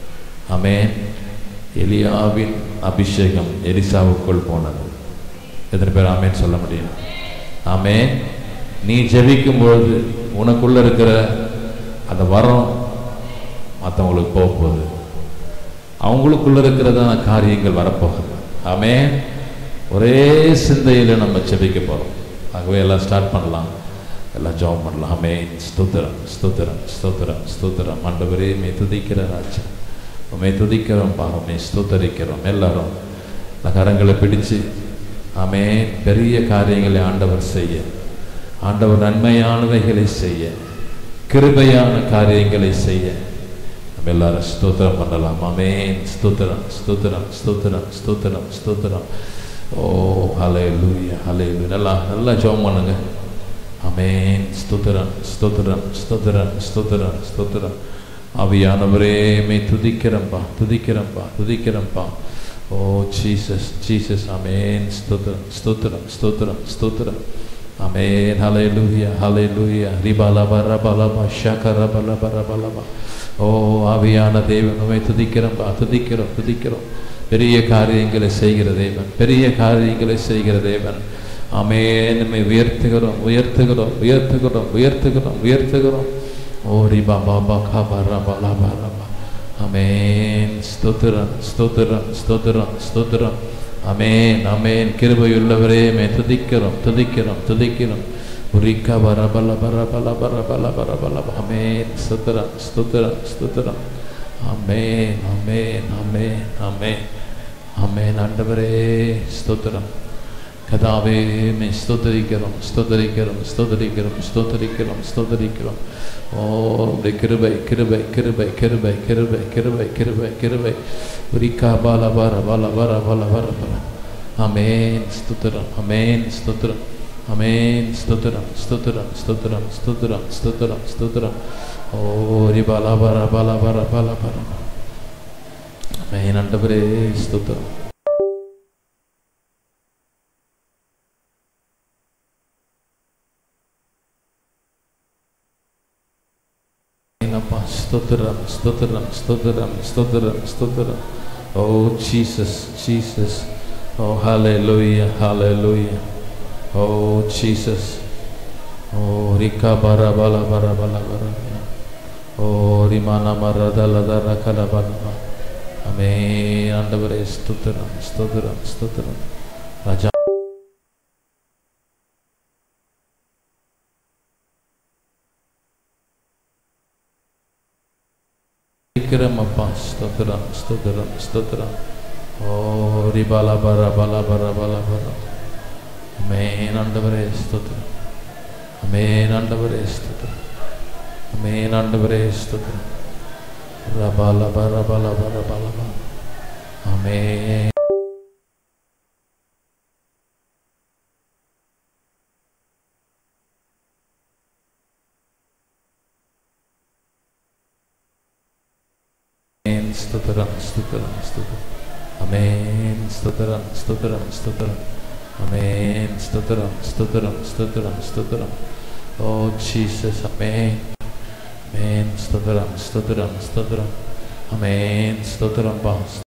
ஆமென் எலியாவின் அபிஷேகம் எலிசாவுக்குள் போனது எத்தனை பேர் ஆமேன் சொல்ல முடியும் ஆமென் நீ ஜெபிக்கும் பொழுது உனக்குள்ள இருக்கிற அந்த வரம் மற்றவங்களுக்கு போக போகுது அவங்களுக்குள்ள இருக்கிறதான காரியங்கள் வரப்போகுது ஆமென் ஒரே சிந்தையில் நம்ம ஜெபிக்க போகிறோம் ஆகவே எல்லாம் ஸ்டார்ட் பண்ணலாம் எல்லாம் ஜாப் பண்ணலாம் ஆமென் ஸ்தோத்திரம் ஸ்தோத்திரம் ஸ்தோத்திரம் ஸ்தோத்திரம் ஆண்டவரே மே துதிக்கிற ராஜா உண்மை துதிக்கிறோம்ப்பா உண்மை ஸ்தோத்தரிக்கிறோம் எல்லாரும் இந்த கரங்களை பிடிச்சு ஆமே பெரிய காரியங்களை ஆண்டவர் செய்ய ஆண்டவர் நன்மையானவைகளை செய்ய கிருபையான காரியங்களை செய்ய நம்ம எல்லாரும் ஸ்தோத்திரம் பண்ணலாம் ஆமேன் ஸ்தோத்திரம் ஸ்தோத்திரம் ஸ்தோத்திரம் ஸ்தோத்திரம் ஸ்தோத்திரம் ஓ ஹலே லூயா ஹலே நல்லா நல்லா ஜெபம் பண்ணுங்க ஆமேன் ஸ்தோத்திரம் ஸ்தோத்திரம் ஸ்தோத்திரம் ஸ்தோத்திரம் ஸ்தோத்திரம் ஆவியானவரே மே துதிக்கிறம்பா துதிக்கிறம்பா துதிக்கிறம்பா ஓ ஜீசஸ் ஜீசஸ் ஆமேன் ஸ்தோத்திரம் ஸ்தோத்திரம் ஸ்தோத்திரம் ஸ்தோத்திரம் ஆமேன் ஹலே லூயா ஹலே லூயா ரிபாலபா ரபாலபா ஷகரபலபா ரபாலபா ஓ ஆவியான தேவன் உமை துதிக்கிறோம்பா துதிக்கிறோம் துதிக்கிறோம் பெரிய காரியங்களை செய்கிற தேவன் பெரிய காரியங்களை செய்கிற தேவன் ஆமே நம்மை உயர்த்துகிறோம் உயர்த்துகிறோம் உயர்த்துகிறோம் உயர்த்துகிறோம் உயர்த்துகிறோம் ஓ ரிபா பாபா காபா ரபா லபா ரபா அமேன் ஸ்தோத்திரம் ஸ்தோத்திரம் ஸ்தோத்திரம் ஸ்தோத்திரம் அமேன் அமேன் கிருபையுள்ளவரே மே துதிக்கிறோம் துதிக்கிறோம் துதிக்கிறோம் உரிக்க வர பல பர பல பர பல பர பல அமேன் ஸ்தோத்திரம் ஸ்தோத்திரம் ஸ்தோத்திரம் அமேன் அமேன் அமேன் அமேன் அமேன் ஆண்டவரே ஸ்தோத்திரம் கதாவே மே ஸ்தோத்தரிக்கிறோம் ஸ்தோத்தரிக்கிறோம் ஸ்தோத்தரிக்கிறோம் ஸ்தோத்தரிக்கிறோம் ஸ்தோத்தரிக்கிறோம் ஓ உடைய கிருபை கிருபை கிருபை கிருபை கிருபை கிருபை கிருபை கிருபை உரிக்கா பால வர பல வர பல வர பல அமேன் ஸ்தோத்திரம் அமேன் ஸ்தோத்திரம் அமேன் ஸ்தோத்திரம் ஸ்தோத்திரம் ஸ்தோத்திரம் ஸ்தோத்திரம் ஸ்தோத்திரம் ஸ்தோத்திரம் ஓ ரி பல வர பல வர பல வர அமேன் ஆண்டவரே ஸ்தோத்திரம் அப்பா ஸ்தோத்திரம் ஸ்தோத்திரம் ஸ்தோத்திரம் ஸ்தோத்திரம் ஸ்தோத்திரம் ஓ ஜீசஸ் ஜீசஸ் ஓ ஹalleluya ஹalleluya ஓ ஜீசஸ் ஓ ரிகா பர பல பர பல பர ஓ ரிமான மரதல தர கல பல அமே ஆண்டவரே ஸ்தோத்திரம் ஸ்தோத்திரம் ஸ்தோத்திரம் ராஜா விக்கிரம் அப்பா ஸ்தோத்திரம் ஸ்தோத்திரம் ஸ்தோத்திரம் ஓ ரிபாலா பர பல பர பல பர அமேன் ஆண்டவரே ஸ்தோத்திரம் அமேன் ஆண்டவரே ஸ்தோத்திரம் அமேன் ஆண்டவரே ஸ்தோத்திரம் ரபால பர பல பர பல பல அமேன் Amen. Stotram, stotram, stotram. Amen. Stotram, stotram, stotram. Amen. Stotram, stotram, stotram, stotram. Oh Jesus, Amen. Amen. Stotram, stotram, stotram. Amen. Stotram, boss.